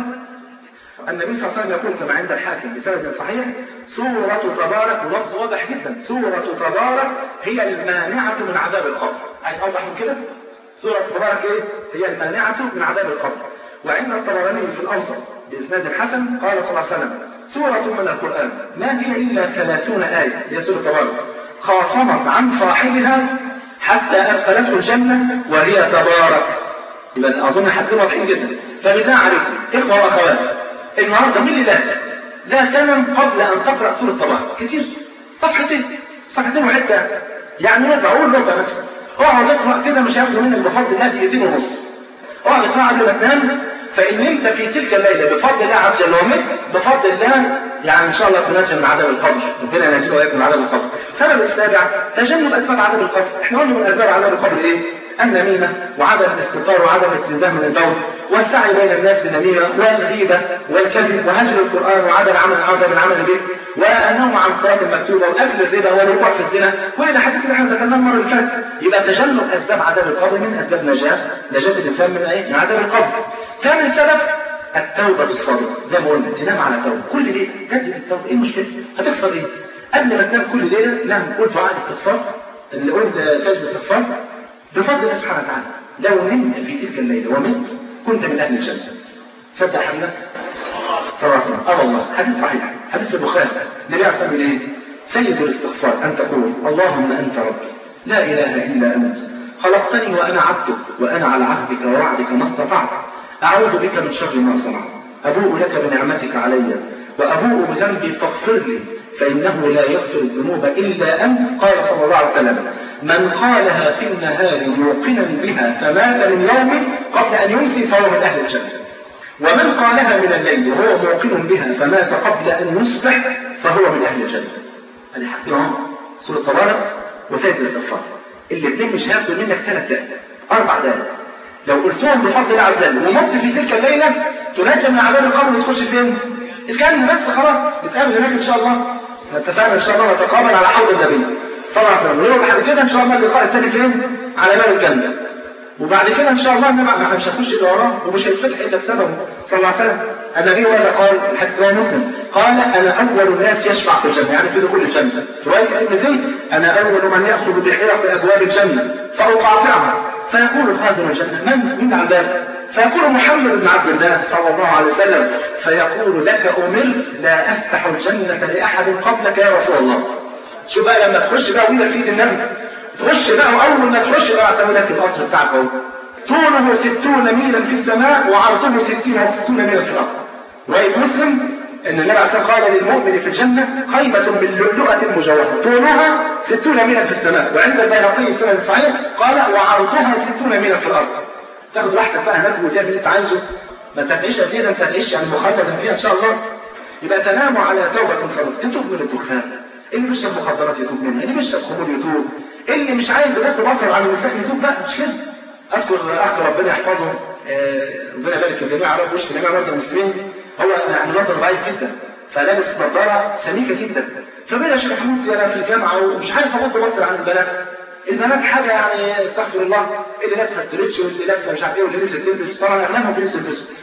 النبي صلى الله عليه وسلم يقول كما عند الحاكم بسند صحيح سورة تبارك ولفظ واضح جدا سورة تبارك هي المانعة من عذاب القبر عايز اوضح من كده سورة تبارك ايه هي المانعة من عذاب القبر وعند الطبراني في الاوسط باسناد الحسن قال صلى الله عليه وسلم سورة من القرآن ما هي الا ثلاثون آية هي سورة تبارك خاصمت عن صاحبها حتى ادخلته الجنة وهي تبارك يبقى اظن حديثين واضحين جدا فبالله عليكم اخوة واخوات النهارده مين اللي لازم؟ لا تنم قبل ان تقرا سوره تبارك كتير صفحتين صفحتين وحته يعني ربع قول ربع بس اقعد اقرا كده مش هياخدوا منك بفضل الله دقيقتين ونص اقعد اقرا قبل ما تنام فان نمت في تلك الليله بفضل الله عز وجل ومت بفضل الله يعني ان شاء الله تنجى من عذاب القبر ربنا ينجينا واياكم من عذاب القبر السبب السابع تجنب اسباب عذاب القبر احنا قلنا من اسباب عذاب القبر ايه النميمة وعدم الاستغفار وعدم الاستنزاه من البول والسعي بين الناس بالنميمة والغيبة والكذب وهجر القرآن وعدم العمل عدم العمل به والنوم عن الصلاة المكتوبة وأكل الربا والوقوع في الزنا كل ده حديث اللي احنا ذكرناه المرة اللي فاتت يبقى تجنب أسباب عذاب القبر من أسباب نجاة نجاة الإنسان من إيه؟ من عذاب القبر ثاني سبب التوبة الصادقة زي ما قلنا تنام على توبة كل ليلة جدد التوبة ايه المشكلة؟ هتخسر ايه؟ قبل ما تنام كل ليلة نعم قول دعاء الاستغفار اللي قلت سجد الاستغفار بفضل الله سبحانه وتعالى لو نمت في تلك الليلة ومت كنت من أهل الجنة صدق يا حمد صلى الله عليه وسلم اه والله حديث صحيح حديث البخاري النبي عليه الصلاة والسلام ايه؟ سيد الاستغفار أن تقول اللهم أنت ربي لا إله إلا أنت خلقتني وأنا عبدك وأنا على عهدك ووعدك ما استطعت أعوذ بك من شر ما صنعت أبوء لك بنعمتك علي وأبوء بذنبي فاغفر لي فإنه لا يغفر الذنوب إلا أنت قال صلى الله عليه وسلم من قالها في النهار موقنا بها فمات من يومه قبل أن يمسي فهو من أهل الجنة ومن قالها من الليل وهو موقن بها فمات قبل أن يصبح فهو من أهل الجنة هذه حاجتين سورة تبارك وسيد الاستغفار الاثنين مش هياخدوا منك ثلاث دقائق أربع دقائق لو قلتهم بفضل الله عز وجل ومت في تلك الليلة تنجى من عذاب القبر وتخش فين؟ الجنة بس خلاص نتقابل هناك إن شاء الله نتفاهم إن شاء الله ونتقابل على حوض النبي صلى الله عليه وسلم ويوم بعد كده إن شاء الله اللقاء الثاني فين؟ على باب الجنة وبعد كده ان شاء الله ما مش هنخش الا وراه ومش هيتفتح الا بسببه صلى الله عليه وسلم النبي ولا قال الحديث رواه مسلم قال انا اول الناس يشفع في الجنه يعني في دخول الجنه في روايه ابن زيد انا اول من ياخذ بحرق ابواب الجنه فاقاطعها فيقول خازن الجنه من من على الباب فيقول محمد بن عبد الله صلى الله عليه وسلم فيقول لك امرت لا افتح الجنه لاحد قبلك يا رسول الله شو بقى لما تخش بقى ويدك في ايد النبي تخش بقى واول ما تخش بقى اسوي لك القصر بتاعك اهو طوله ستون ميلا في السماء وعرضه ستين او ستون ميلا في الارض روايه مسلم ان النبي عليه الصلاه قال للمؤمن في الجنه خيمه من لؤلؤه مجوفه طولها ستون ميلا في السماء وعند البيهقي في سنن صحيح قال وعرضها ستون ميلا في الارض تاخد راحتك بقى هناك وتعمل اللي انت عايزه ما تعيش فيها انت هتعيش يعني مخلدا فيها ان شاء الله يبقى تنام على توبه صادقه تتوب من الدخان اللي بيشرب مخدرات يتوب منها اللي بيشرب خمور يتوب اللي مش عايز يغض بصر عن النساء يتوب بقى مش كده اذكر اخ ربنا يحفظه آه ربنا يبارك في الجميع يا رب ويشفي جميع مرضى المسلمين هو يعني نظر ضعيف جدا فلابس نظاره سميكه جدا فبين شيخ محمود انا في الجامعه ومش عارف اغض بصر عن البنات البنات حاجه يعني استغفر الله اللي لابسه ستريتش واللي لابسه مش عارف ايه واللي لسه تلبس طبعا اغلبهم بيلبسوا يلبسوا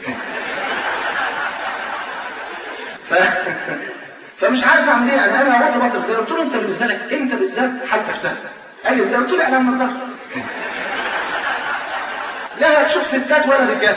ف... فمش عارف اعمل ايه انا انا اغض بصر ازاي قلت له انت بالنسبه لك انت بالذات حالتك سهله قال لي ازاي قلت له انا النظاره لا تشوف ستات ولا رجال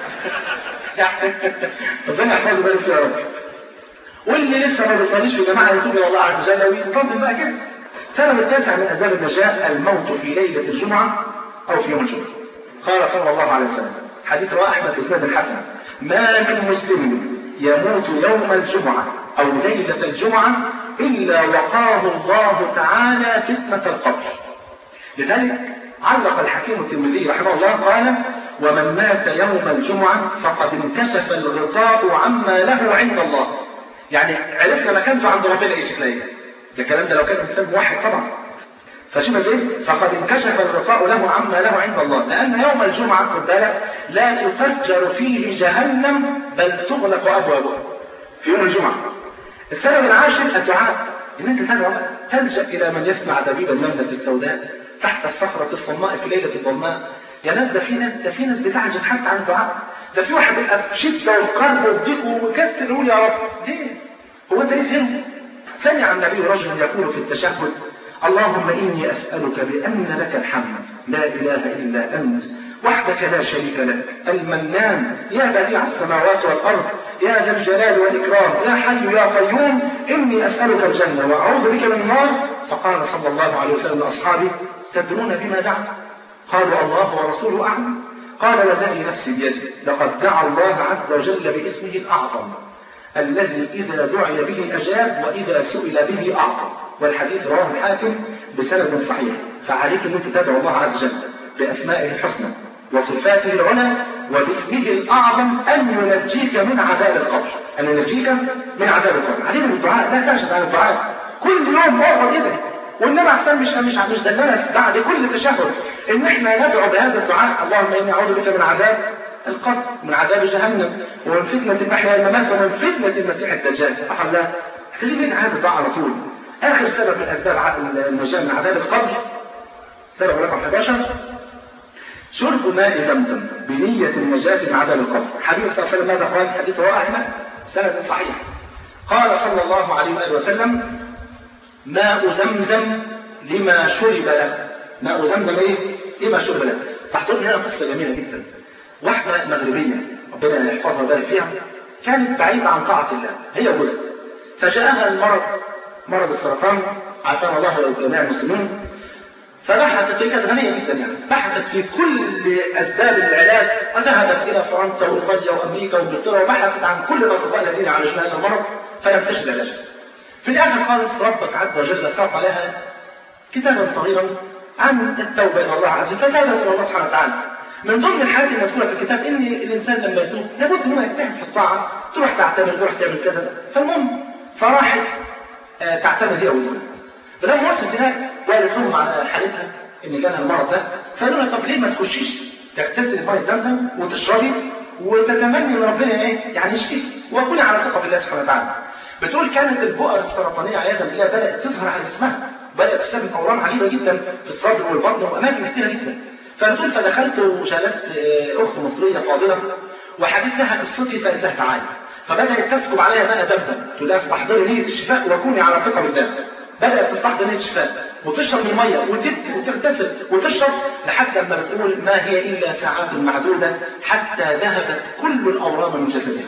ربنا يحفظه بالك يا رب واللي لسه ما بيصليش في جماعه يتوب الى الله عز وجل ويفضل بقى كده السبب التاسع من اسباب النجاه الموت في ليله الجمعه او في يوم الجمعه قال صلى الله عليه وسلم حديث رواه احمد باسناد الحسن ما من مسلم يموت يوم الجمعه او ليله الجمعه الا وقاه الله تعالى فتنه القبر لذلك علق الحكيم الترمذي رحمه الله قال ومن مات يوم الجمعة فقد انكشف الغطاء عما له عند الله يعني عرفنا مكانته عند ربنا ايش تلاقيه ده الكلام ده لو كان انسان واحد طبعا فشوف ايه فقد انكشف الغطاء له عما له عند الله لان يوم الجمعة خد بالك لا تسجر فيه جهنم بل تغلق ابوابها في يوم الجمعة السبب العاشر الدعاء ان انت تدعو تلجا الى من يسمع دبيب النمله السوداء تحت الصخرة الصماء في ليلة الظلماء يا ناس ده في ناس ده في ناس بتعجز حتى عن الدعاء ده في واحد بيبقى في شدة وفقر وضيق ومكسر يقول يا رب ليه؟ هو انت ليه فهمت؟ سمع النبي رجلا يقول في التشهد اللهم اني اسالك بان لك الحمد لا اله الا انت وحدك لا شريك لك المنان يا بديع السماوات والارض يا ذا الجلال والاكرام يا حي يا قيوم اني اسالك الجنه واعوذ بك من النار فقال صلى الله عليه وسلم لاصحابه تدرون بما دعا قالوا الله ورسوله أعلم قال والذي نفسي بيده لقد دعا الله عز وجل باسمه الأعظم الذي إذا دعي به أجاب وإذا سئل به أعطى والحديث رواه الحاكم بسند صحيح فعليك أن أنت تدعو الله عز وجل بأسمائه الحسنى وصفاته العلى وباسمه الأعظم أن ينجيك من عذاب القبر أن ينجيك من عذاب القبر علينا بالدعاء لا تعجز عن الدعاء كل يوم اقعد ادعي والنبي عليه مش مش مش دلنا بعد كل تشهد ان احنا ندعو بهذا الدعاء اللهم اني اعوذ بك من عذاب القبر من عذاب جهنم ومن فتنة المحيا والممات ومن فتنة المسيح الدجال صح ولا لا؟ محتاجين ندعي هذا الدعاء على طول اخر سبب من اسباب النجاة من عذاب القبر سبب رقم 11 شرب ماء زمزم بنية النجاة من عذاب القبر حديث صلى الله عليه وسلم ماذا قال حديث رواه أحمد سند صحيح قال صلى الله عليه وآله وسلم ماء زمزم لما شرب له ماء زمزم ايه؟ لما شرب له تحضر هنا قصة جميلة جدا واحدة مغربية ربنا يحفظها ويبارك فيها كانت بعيدة عن طاعة الله هي جزء فجاءها المرض مرض السرطان عافانا الله وجميع المسلمين فبحثت هي كانت غنية جدا يعني بحثت في كل أسباب العلاج وذهبت إلى فرنسا وإيطاليا وأمريكا وإنجلترا وبحثت عن كل الأطباء الذين يعالجون هذا المرض فلم تجد علاجا. في الآخر خالص ربك عز وجل ساق عليها كتابا صغيرا عن التوبة إلى الله عز وجل فتابت إلى الله سبحانه وتعالى. من ضمن الحاجات المذكورة في الكتاب إن الإنسان لما يتوب لابد إنه يجتهد في الطاعة تروح تعتمر تروح تعمل كذا فالمهم فراحت آه تعتمر هي وزوجها. فلما وصلت هناك وقالت لهم على حالتها ان جالها المرض ده فقالوا لها طب ليه ما تخشيش تغتسلي في ميه زمزم وتشربي وتتمني ان ربنا ايه يعني يشفيك وكوني على ثقه بالله سبحانه وتعالى. بتقول كانت البؤر السرطانيه عياذا بالله بدات تظهر على جسمها بدات تسبب اورام عجيبه جدا في الصدر والبطن واماكن كثيره جدا. فبتقول فدخلت وجلست اخت مصريه فاضله وحكيت لها قصتي فقالت لها تعالي فبدات تسكب عليها ماء زمزم تقول لها استحضري نيه الشفاء وكوني على ثقه بالله. بدأت تستحضر نية الشفاء وتشرب المية وتبكي وتغتسل وتشرب لحد ما بتقول ما هي إلا ساعات معدودة حتى ذهبت كل الأورام من جسدها.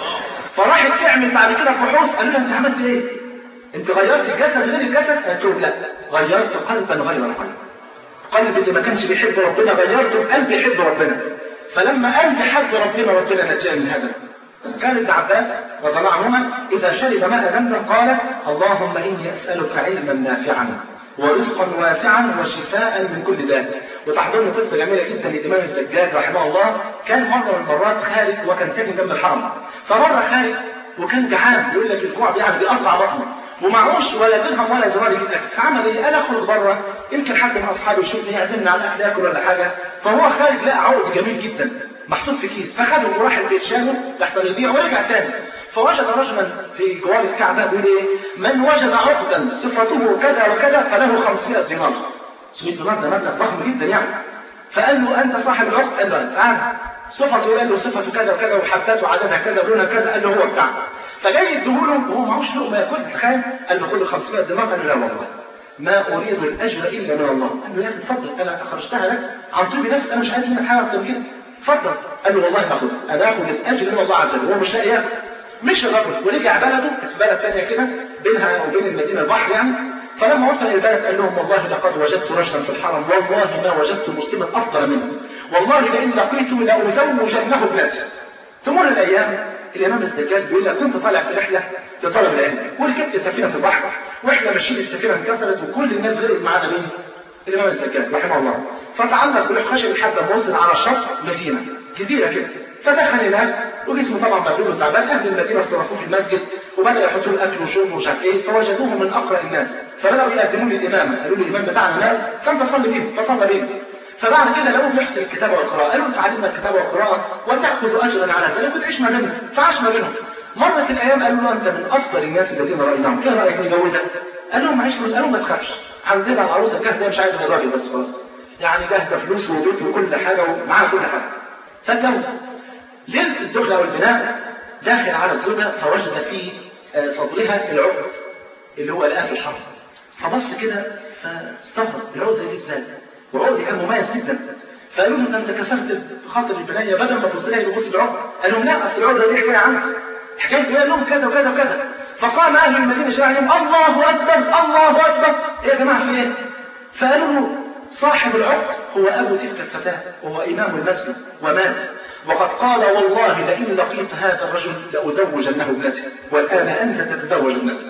فراحت تعمل بعد كده فحوص قالوا لها أنت عملت إيه؟ أنت غيرت الجسد غير الجسد؟ قالت لهم لا غيرت قلبا غير قلب. قلب اللي ما كانش بيحب ربنا غيرته بقلب يحب ربنا. فلما قلب حب ربنا ربنا نجاه من هذا. كان ابن عباس رضي الله عنهما إذا شرب ماء زمزم قال اللهم إني أسألك علما نافعا ورزقا واسعا وشفاء من كل داء وتحضرني قصة جميلة جدا للإمام السجاد رحمه الله كان مرة من المرات خارج وكان ساكن جنب الحرم فمرة خارج وكان جعان يقول لك الجوع يعني بيقطع بطنه ومعهوش ولا درهم ولا دينار يجيب اكل فعمل ايه؟ قال اخرج بره يمكن حد من اصحابي يشوفني يعزمني على اكل اكل ولا حاجه فهو خارج لقى عود جميل جدا محطوط في كيس فخده وراح البيت شاله لحسن يضيع ورجع تاني فوجد رجلا في جوار الكعبه بيقول ايه؟ من وجد عقدا صفته كذا وكذا فله 500 دينار 500 دينار ده مبلغ ضخم جدا يعني فقال له انت صاحب العقد قال له تعال صفته قال له صفته كذا وكذا وحباته عددها كذا ولونها كذا قال له هو بتاعه فجاي يديهوله وهو معهوش لقمه ياكل تخيل قال له خد 500 دينار قال له لا والله ما اريد الاجر الا من الله قال له يا اخي اتفضل انا اخرجتها لك عن طيب نفسي انا مش عايز منك حاجه اكتر من كده اتفضل قال له والله باخد انا اخد الاجر من الله عز وجل هو مش لاقي ياخد مش الرجل ورجع بلده في بلد ثانيه كده بينها وبين المدينه البحر يعني فلما وصل البلد قال لهم والله لقد وجدت رجلا في الحرم والله ما وجدت مسلما افضل منه والله لئن لقيته لازوجنه ابنتي تمر الايام الامام الزجاج بيقول لك كنت طالع في رحله لطلب العلم وركبت سفينه في البحر واحنا ماشيين السفينه انكسرت وكل الناس غرقت معانا مين؟ الامام الزجاج رحمه الله فتعلق بلوح خشب لحد ما وصل على شط مدينه جزيره كده فدخل هناك وجسمه طبعا مبلول وتعبان اهل المدينه صرفوه في المسجد وبدا يحطوا له اكل وشرب ومش عارف ايه فوجدوه من اقرا الناس فبداوا يقدموا له الامامه قالوا له الامام بتاعنا مات فانت صلي بيه فصلى بيه فبعد كده لو يحسن الكتابه والقراءه قالوا تعلمنا الكتابه والقراءه وتاخذ اجرا على ذلك وتعيش ما بينهم فعاش ما بينهم مرت الايام قالوا له انت من افضل الناس الذين رايناهم ايه رايك نجوزك؟ قال لهم معيش فلوس قالوا ما تخافش عندنا العروسه جاهزه مش عايز الراجل بس خلاص يعني جاهزه فلوس وبيت وكل حاجه ومعاها كل حاجه فاتجوز ليله الدخله والبناء داخل على الزوجه فوجد في صدرها العقد اللي هو الآن في الحرب فبص كده فاستغرب العقد دي ازاي؟ والعقد كان مميز جدا فقالوا له انت كسرت خاطر البنايه بدل ما تبص لها يبص العقد قال لهم لا اصل العقد دي حكايه عندي حكايه قال لهم كذا وكذا وكذا فقام اهل المدينه جاءهم الله اكبر الله اكبر ايه يا جماعه في ايه؟ فقالوا له صاحب العقد هو ابو تلك الفتاه وهو امام المسجد ومات وقد قال والله لئن لقيت هذا الرجل لأزوجنه ابنتي والآن أنت تتزوج ابنتي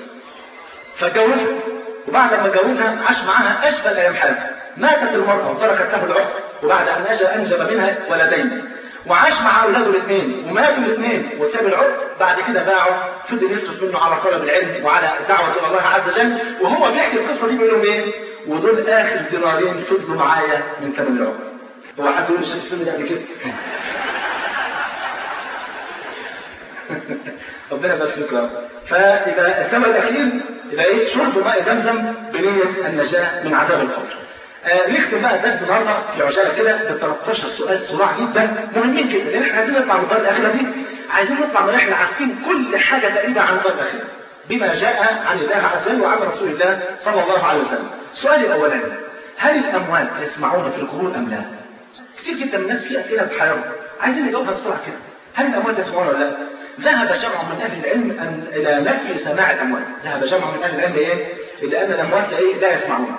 فجوزها وبعد ما جوزها عاش معها أشبه أيام حياته ماتت المرأة وتركت له العقد وبعد أن أجى أنجب منها ولدين وعاش مع أولاده الاثنين وماتوا الاثنين وساب العقد بعد كده باعه فضل يصرف منه على طلب العلم وعلى دعوة إلى الله عز وجل وهو بيحكي القصة دي بيقول لهم إيه؟ ودول اخر دينارين فضلوا معايا من ثمن العقد هو حد يقول شاف الفيلم ده قبل كده ربنا يبارك فيك يا رب فاذا الثمن الاخير يبقى ايه شرب ماء زمزم بنيه النجاه من عذاب القبر آه نختم بقى الدرس النهارده في عجاله كده ب 13 سؤال صراع جدا مهمين جدا لان احنا عايزين نطلع من الدار الاخره دي عايزين نطلع من احنا عارفين كل حاجه تقريبا عن الدار الاخره بما جاء عن الله عز وجل وعن رسول الله صلى الله عليه وسلم. السؤال الاولاني هل الاموات يسمعون في القبور ام لا؟ كثير جدا من الناس في اسئله بتحيرهم عايزين نجاوبها بسرعه كده. هل الاموات يسمعون ولا لا؟ ذهب جمع من اهل العلم أن الى نفي سماع الاموات، ذهب جمع من اهل العلم ايه؟ الى ان الاموات لا ايه؟ لا يسمعون.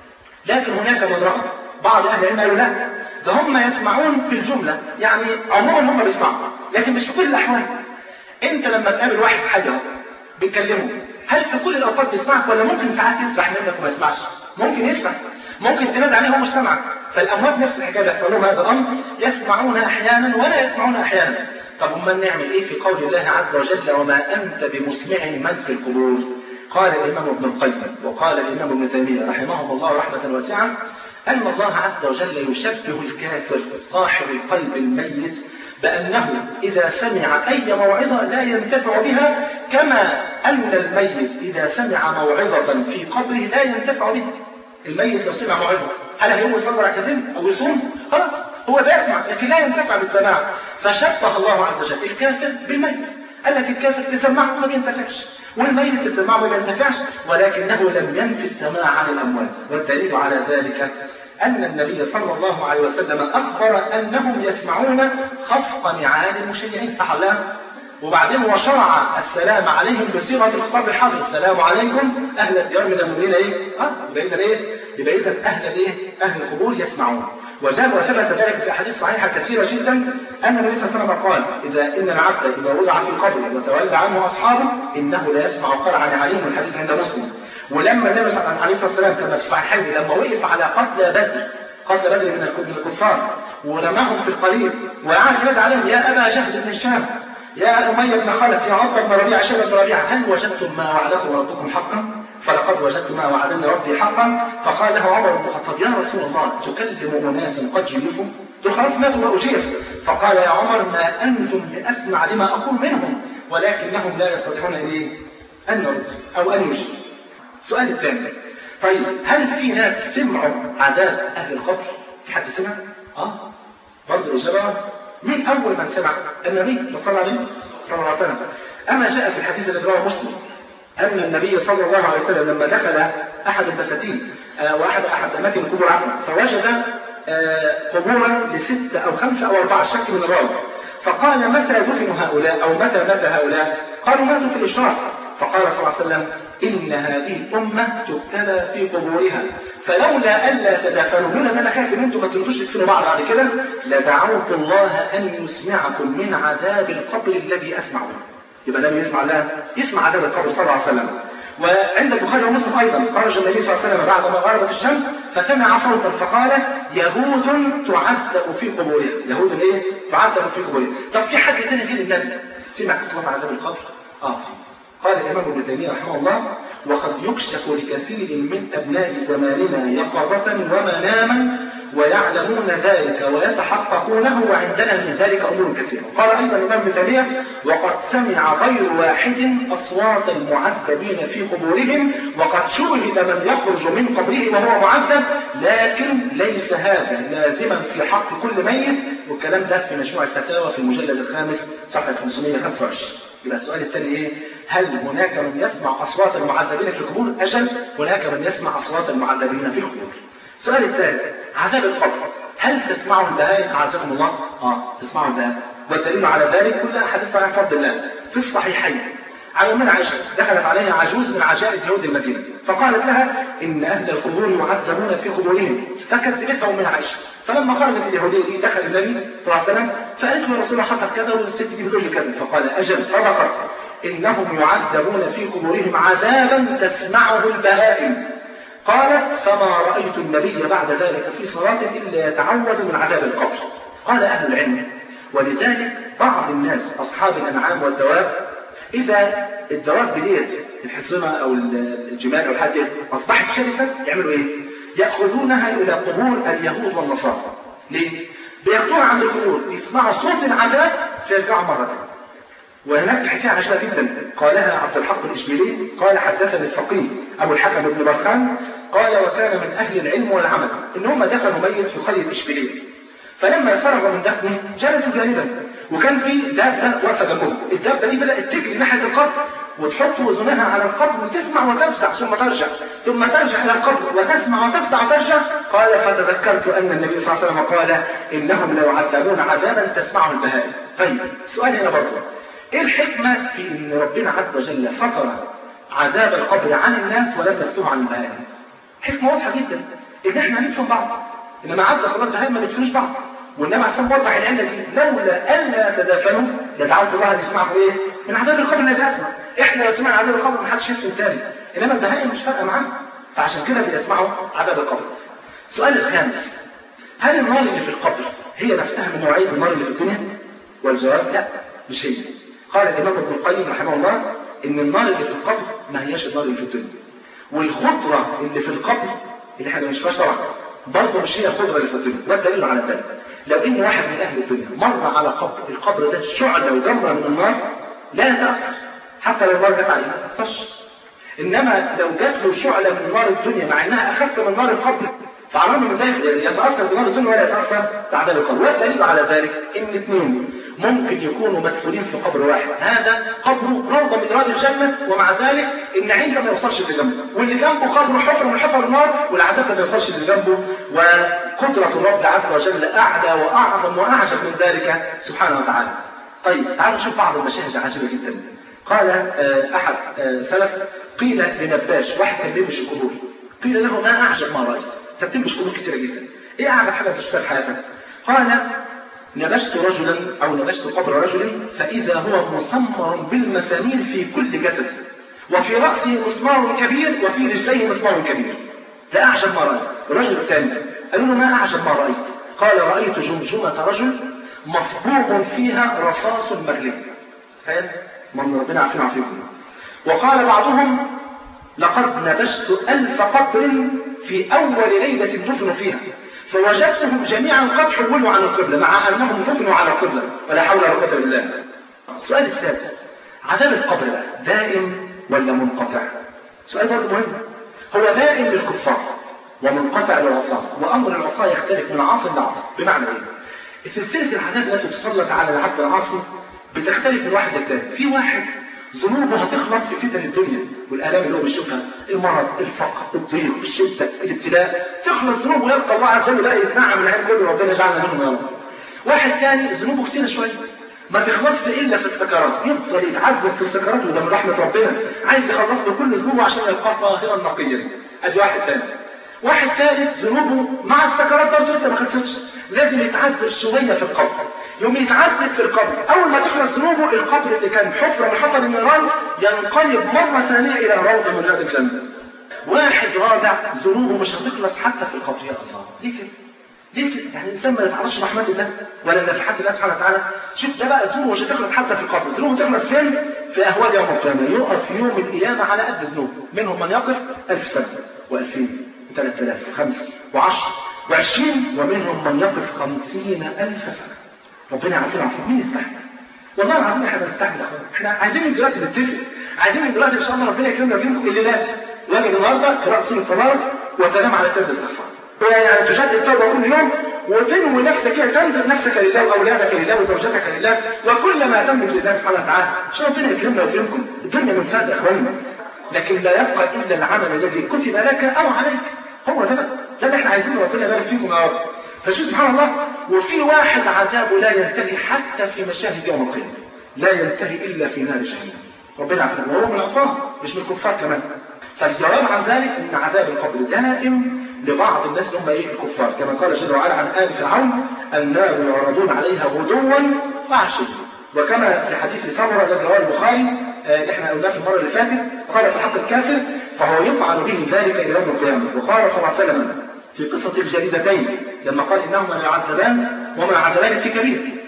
لكن هناك من راى بعض اهل العلم قالوا لا ده هم يسمعون في الجمله، يعني عموما هم بيسمعوا، لكن مش في كل الاحوال. انت لما تقابل واحد حي اهو بيتكلموا هل في كل الاوقات بيسمعك ولا ممكن ساعات يسرح منك وما يسمعش؟ ممكن يسمع ممكن تنادي عليه وهو مش سامعك فالاموات نفس الحكايه بيحصل لهم هذا الامر يسمعون احيانا ولا يسمعون احيانا طب امال نعمل ايه في قول الله عز وجل وما انت بمسمع من في القبور قال الامام ابن القيم وقال الامام ابن تيميه رحمهم الله رحمه واسعه ان الله عز وجل يشبه الكافر صاحب القلب الميت بأنه إذا سمع أي موعظة لا ينتفع بها كما أن الميت إذا سمع موعظة في قبره لا ينتفع بها الميت لو سمع موعظة هل هيقوم يصلي ركعتين أو يصوم؟ خلاص هو بيسمع لكن لا ينتفع بالسماع فشبه الله عز وجل الكافر بالميت قال لك الكافر تسمعه ما بينتفعش والميت تسمعه ما بينتفعش ولكنه لم ينفي السماع عن الأموات والدليل على ذلك أن النبي صلى الله عليه وسلم أخبر أنهم يسمعون خفق نعال المشيعين صح لا؟ وبعدين وشرع السلام عليهم بصيغة الخطاب الحاضر السلام عليكم أهل الديار من المؤمنين إيه؟ آه يبقى إذا إيه؟ يبقى إذا أهل الإيه؟ أهل القبور يسمعون وجاء وثبت ذلك في أحاديث صحيحة كثيرة جدا أن النبي صلى الله عليه وسلم قال إذا إن العبد إذا وضع في القبر وتولى عنه أصحابه إنه لا يسمع قرعا عليهم الحديث عند مسلم ولما النبي عليه الصلاه والسلام كما في الصحيحين لما وقف على قتلى بدر قتل بدر من الكفار ورماهم في القليل وقعد ينادي عليهم يا ابا جهل بن الشام يا اميه بن خلف يا عقبه بن ربيعه شبه بن ربيعه هل وجدتم ما وعدكم ربكم حقا؟ فلقد وجدت ما وعدني ربي حقا فقال له عمر بن الخطاب يا رسول الله تكلم اناسا قد جلفوا دول خلاص ماتوا واجير فقال يا عمر ما انتم باسمع لما اقول منهم ولكنهم لا يستطيعون ان ايه؟ ان يردوا او ان يجيبوا السؤال الثاني طيب هل في ناس سمعوا عذاب اهل القبر؟ في حد سمع؟ اه برضه الاجابه مين اول من سمع؟ النبي صلى الله عليه صلى الله عليه وسلم اما جاء في الحديث الذي رواه مسلم ان النبي صلى الله عليه وسلم لما دخل احد البساتين آه واحد احد اماكن القبور عفوا فوجد آه قبورا لستة او خمسة او اربعة شك من الراوي فقال متى دفنوا هؤلاء او متى مات هؤلاء؟ قالوا ماتوا في الاشراف فقال صلى الله عليه وسلم إن هذه الأمة تبتلى في قبورها فلولا ألا تدافنوا هنا أنا خايف إن أنتم ما تردوش تدفنوا بعض بعد كده لدعوت الله أن يسمعكم من عذاب القبر الذي أسمعه يبقى لم يسمع الله يسمع عذاب القبر صلى الله عليه وسلم وعند البخاري ومسلم ايضا خرج النبي صلى الله عليه وسلم بعد ما غربت الشمس فسمع صوتا فقال يهود تعذب في قبورها يهود ايه تعذب في قبورها طب في حد ثاني غير النبي سمع صوت عذاب القبر اه قال الإمام ابن تيمية رحمه الله وقد يكشف لكثير من أبناء زماننا يقظة ومناما ويعلمون ذلك ويتحققونه وعندنا من ذلك أمور كثيرة قال أيضا الإمام ابن تيمية وقد سمع غير واحد أصوات المعذبين في قبورهم وقد شوهد من يخرج من قبره وهو معذب لكن ليس هذا لازما في حق كل ميت والكلام ده في مجموع الفتاوى في المجلد الخامس صفحة 525 يبقى السؤال الثاني ايه؟ هل هناك من يسمع اصوات المعذبين في القبور؟ اجل هناك من يسمع اصوات المعذبين في القبور. السؤال الثالث عذاب القبر هل تسمعوا البهائم اعزكم الله؟ اه تسمعوا البهائم والدليل على ذلك كل احاديث عن فضل الله في الصحيحين عن أمنا عائشة دخلت عليها عجوز من عجائز يهود المدينة فقالت لها إن أهل القبور يعذبون في قبورهم فكذبتها أمنا عائشة فلما خرجت اليهودية دي دخل النبي صلى الله عليه وسلم فقالت له رسول الله حصل كذا والست دي بتقول لي كذا فقال أجل صدقت إنهم يعذبون في قبورهم عذابا تسمعه البهائم قالت فما رأيت النبي بعد ذلك في صلاة إلا يتعوذ من عذاب القبر قال أهل العلم ولذلك بعض الناس أصحاب الأنعام والدواب إذا الدواب ديت الحصنة أو الجمال أو الحاجة أصبحت شرسة يعملوا إيه؟ يأخذونها إلى قبور اليهود والنصارى ليه؟ بياخدوها عند القبور يسمعوا صوت العذاب فيرجعوا مرة ثانية وهناك حكاية عجيبة جدا قالها عبد الحق الإشبيلي قال حدثني الفقيه أبو الحكم بن برخان قال وكان من أهل العلم والعمل إن هم دفنوا ميت في قرية إشبيلية فلما فرغوا من دفنه جلسوا جانبا وكان في دابة واقفة جنبهم الدابة دي بدأت تجري ناحية القبر وتحط وزنها على القبر وتسمع وتفزع ثم ترجع ثم ترجع إلى القبر وتسمع وتفزع وترجع قال فتذكرت أن النبي صلى الله عليه وسلم قال إنهم لو عذبون عذابا تسمعه البهائم طيب السؤال هنا برضه ايه الحكمة في ان ربنا عز وجل ستر عذاب القبر عن الناس ولم يستره عن البهائم حكمة واضحة جدا ان احنا هندفن بعض انما عز وجل البهائم ما بيدفنوش بعض وانما عشان وضح العلة دي لولا الا يتدافنوا لدعوت الله ان يسمعوا ايه من عذاب القبر الذي اسمع احنا لو سمعنا عذاب القبر ما حدش يدفن تاني انما البهائم مش فارقه معانا فعشان كده بيسمعوا عذاب القبر السؤال الخامس هل النار اللي في القبر هي نفسها من نوعيه النار اللي في الدنيا والجواب لا مش هي قال الإمام ابن القيم رحمه الله إن النار اللي في القبر ما هياش النار اللي في الدنيا والخضرة اللي في القبر اللي احنا مش شرع برضه مش هي الخضرة اللي في الدنيا والدليل على ذلك لو إن واحد من أهل الدنيا مر على قبر القبر ده شعلة وجمرة من النار لا يتأثر حتى لو النار جت عليه ما تأثرش إنما لو جات له شعلة من نار الدنيا مع إنها أخف من نار القبر فعلامة من ذلك يتأثر بنار الدنيا ولا يتأثر بعذاب القبر والدليل على ذلك إن اثنين ممكن يكونوا مدفونين في قبر واحد هذا قبره روضة من رياض الجنة ومع ذلك النعيم ده ما يوصلش اللي جنبه واللي جنبه قبره حفر من حفر النار والعذاب ده ما يوصلش اللي جنبه وقدرة الرب عز وجل أعلى وأعظم وأعجب من ذلك سبحانه وتعالى طيب تعالوا نشوف بعض المشاهد العجيبة جدا قال أحد سلف قيل لنباش واحد كان بيمشي القبور قيل له ما أعجب ما رأيت أنت بتمشي قبور كتيرة جدا إيه أعجب حاجة تشوفها في حياتك قال نبشت رجلا أو نبشت قبر رجل فإذا هو مسمر بالمسامير في كل جسد وفي رأسه مسمار كبير وفي رجليه مسمار كبير لا أعجب ما رأيت الرجل الثاني قالوا له ما أعجب ما رأيت قال رأيت جمجمة رجل مصبوغ فيها رصاص مغلي تخيل من ربنا عارفين عافيكم وقال بعضهم لقد نبشت ألف قبر في أول ليلة دفن فيها فوجدتهم جميعا قد حولوا عن القبلة مع أنهم دفنوا على القبلة ولا حول ولا قوة إلا بالله السؤال السادس عذاب القبر بقى دائم ولا منقطع سؤال برضه مهم هو دائم للكفار ومنقطع للعصاة وأمر العصاة يختلف من عاص لعاص بمعنى إيه؟ سلسلة العذاب التي تسلط على العبد العاصي بتختلف من واحد للتاني في واحد ذنوبه هتخلص في فتن الدنيا والآلام اللي هو بيشوفها المرض الفقر الضيق الشدة الابتلاء تخلص ذنوبه ويلقى الله عز وجل لا يتنعم من العين كله ربنا يجعلنا منهم يا رب واحد ثاني ذنوبه كتير شوية ما تخلصش إلا في السكرات يفضل يتعذب في السكرات وده من رحمة ربنا عايز يخلص له كل ذنوبه عشان يلقاه طاهرا نقيا ادي واحد ثاني واحد ثالث ذنوبه مع السكرات برضه لسه ما خلصتش لازم يتعذب شوية في القبر يوم يتعذب في القبر اول ما تخلص ذنوبه القبر اللي كان حفرة من حفر النيران ينقلب مرة ثانية الى روضة من رياض الجنة واحد رابع ذنوبه مش هتخلص حتى في القبر يا الله ليه كده ليه كده يعني الانسان ما يتعرضش رحمة الله ولا نفحات الله سبحانه وتعالى شوف ده بقى ذنوبه مش هتخلص حتى في القبر ذنوبه تخلص فين في اهوال يوم القيامة يقف يوم القيامة على قد ذنوبه منهم من يقف ألف سنة وألفين وثلاثة آلاف وخمس وعشر وعشرين ومنهم من يقف خمسين ألف سنة ربنا يعافينا عفوا مين يستحمل والله العظيم احنا بنستحمل يا اخوان احنا عايزين من دلوقتي نتفق عايزين من دلوقتي ان شاء الله ربنا يكرمنا فيكم الليلات واجي النهارده قراءة سورة الطلاق وتنام على سد الاستغفار يعني تجدد التوبه كل يوم وتنوي نفسك كده تنذر نفسك لله واولادك لله وزوجتك لله وكل ما تملك لله سبحانه وتعالى عشان ربنا يكرمنا ويكرمكم الدنيا من فات يا اخواننا لكن لا يبقى الا العمل الذي كتب لك او عليك هو ده ده اللي احنا عايزينه ربنا يبارك فيكم يا رب فشوف سبحان الله وفي واحد عذابه لا ينتهي حتى في مشاهد يوم القيامة لا ينتهي إلا في نار جهنم ربنا عافانا وهو من العصام مش من الكفار كمان فالجواب عن ذلك ان عذاب القبر دائم لبعض الناس هم ايه الكفار كما قال جل وعلا عن آل فرعون النار يعرضون عليها غدوا وعشيا وكما في حديث سمرة الذي رواه البخاري اللي احنا قلناه في المره اللي فاتت قال في حق الكافر فهو يفعل به ذلك الى يوم القيامه وقال صلى الله عليه وسلم في قصة الجريدتين لما قال إنهما لا يعذبان وما يعذبان في كبير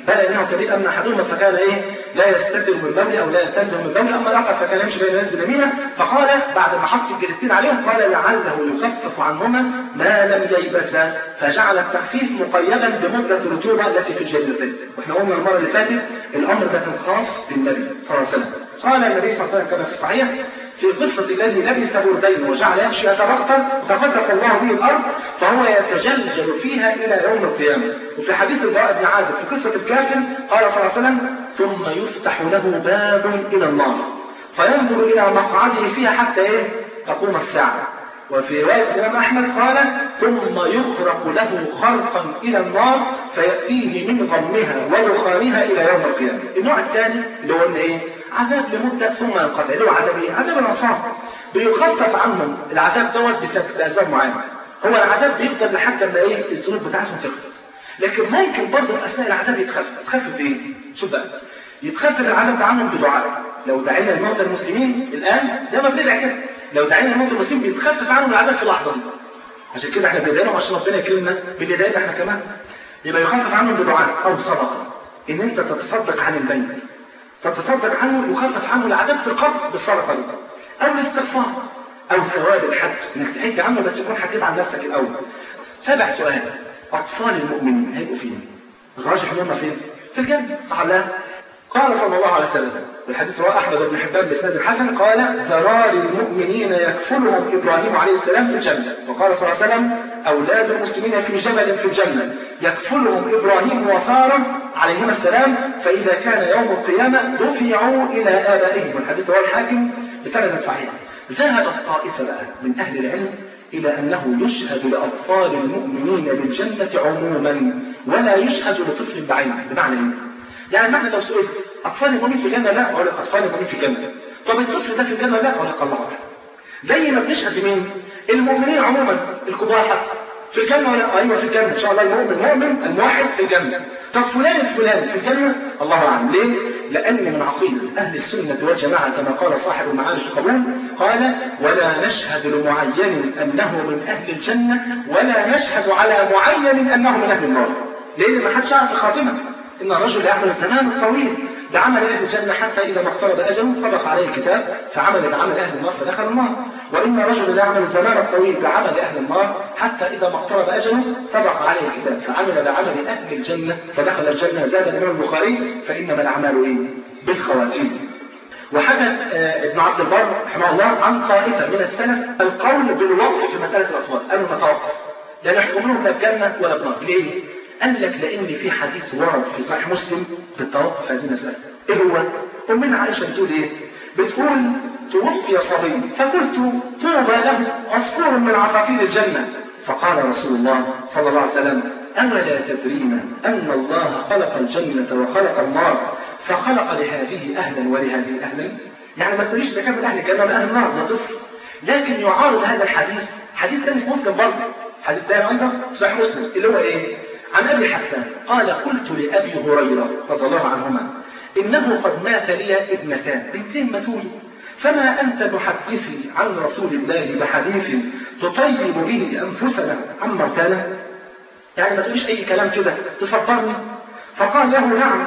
بل انه كبير اما احدهما فكان ايه لا يستتر من بول او لا يستنزه من بول اما الاخر فكان يمشي بين الناس باليمينه فقال بعد ما حط الجلستين عليهم قال لعله يخفف عنهما ما لم ييبسا فجعل التخفيف مقيدا بمده الرطوبه التي في الجلدتين واحنا قلنا المره اللي فاتت الامر ده كان خاص بالنبي صلى الله عليه وسلم قال النبي صلى الله عليه وسلم كما في الصحيح في قصة الذي لبس بردين وجعل يمشي يتبختر ففتح الله به الأرض فهو يتجلجل فيها إلى يوم القيامة وفي حديث البراء بن عازب في قصة الكافر قال صلى الله عليه وسلم ثم يفتح له باب إلى النار فينظر إلى مقعده فيها حتى إيه تقوم الساعة وفي رواية الإمام أحمد قال ثم يخرق له خرقا إلى النار فيأتيه من غمها ودخانها إلى يوم القيامة. النوع الثاني اللي هو إيه؟ عذاب لمدة ثم ينقطع، اللي هو عذاب إيه؟ عذاب العصاة. بيخفف عنهم العذاب دوت بأسباب معينة. هو العذاب بيفضل لحد ما إيه؟ الذنوب بتاعتهم تخلص. لكن ممكن برضه أثناء العذاب يتخفف، يتخفف بإيه؟ شوف بقى. يتخفف العذاب عنهم بدعاء. لو دعينا الموتى المسلمين الآن ده ما بندعي كده. لو دعينا الموت المسلمين بيتخفف عنهم العذاب في اللحظه دي عشان كده احنا بندعيهم عشان ربنا يكرمنا بندعينا احنا كمان يبقى يخفف عنهم بدعاء او صدقه ان انت تتصدق عن الميت تتصدق عنه يخفف عنه العذاب في القبر بالصدقه دي او الاستغفار او ثواب الحج انك تحج عنه بس تكون حكيت عن نفسك الاول سابع سؤال اطفال المؤمنين هيبقوا فين؟ الراجح ان هم فين؟ في الجنه صح ولا قال صلى الله عليه وسلم والحديث رواه احمد بن حبان باسناد الحسن قال ذرار المؤمنين يكفلهم ابراهيم عليه السلام في الجنه وقال صلى الله عليه وسلم اولاد المسلمين في جبل في الجنه يكفلهم ابراهيم وساره عليهما السلام فاذا كان يوم القيامه دفعوا الى ابائهم والحديث رواه الحاكم بسند صحيح ذهبت طائفه بقى من اهل العلم إلى أنه يشهد لأطفال المؤمنين بالجنة عموما ولا يشهد لطفل بعينه بمعنى إيه؟ يعني معنى لو سئلت أطفال المؤمنين في الجنة لا أقول لك أطفال المؤمنين في الجنة طب الطفل ده في الجنة لا أقول لك الله أعلم زي ما بنشهد لمين؟ المؤمنين عموما الكبار حتى في الجنة ولا أيوة في الجنة إن شاء الله المؤمن مؤمن الموحد في الجنة طب فلان الفلاني في الجنة الله أعلم ليه؟ لأن من عقيدة أهل السنة والجماعة كما قال صاحب المعارج القبول قال ولا نشهد لمعين أنه من أهل الجنة ولا نشهد على معين أنه من أهل النار لأن ما حدش يعرف الخاتمة إن الرجل يعمل الزمان الطويل بعمل أهل الجنة حتى إذا ما اقترب أجله سبق عليه الكتاب فعمل بعمل أهل النار فدخل النار وإن الرجل يعمل الزمان الطويل بعمل أهل النار حتى إذا ما اقترب أجله سبق عليه الكتاب فعمل بعمل أهل الجنة فدخل الجنة زاد الإمام البخاري فإنما الأعمال إيه؟ بالخواتيم وحكى ابن عبد البر رحمه الله عن طائفة من السلف القول بالوقف في مسألة الأطفال قالوا نتوقف لا نحكم لهم لا بجنة ولا بنار ليه؟ قال لك لأن في حديث ورد في صحيح مسلم بالتوقف في هذه المسألة إيه هو؟ أمنا عائشة بتقول إيه؟ بتقول توفي صبي فقلت طوبى له عصفور من عصافير الجنة فقال رسول الله صلى الله عليه وسلم أولا تدرين أن الله خلق الجنة وخلق النار فخلق لهذه أهلا ولهذه أهلا يعني ما تقوليش ده كان من أهل الجنة ومن أهل النار ده طفل لكن يعارض هذا الحديث حديث ثاني في مسلم برضه حديث ثاني أيضا صحيح مسلم اللي هو إيه؟ عن أبي حسان قال قلت لأبي هريرة رضي الله عنهما إنه قد مات لي ابنتان بنتين ماتولي فما أنت محدثي عن رسول الله بحديث تطيب به أنفسنا عن مرتانا يعني ما تقوليش أي كلام كده تصبرني فقال له نعم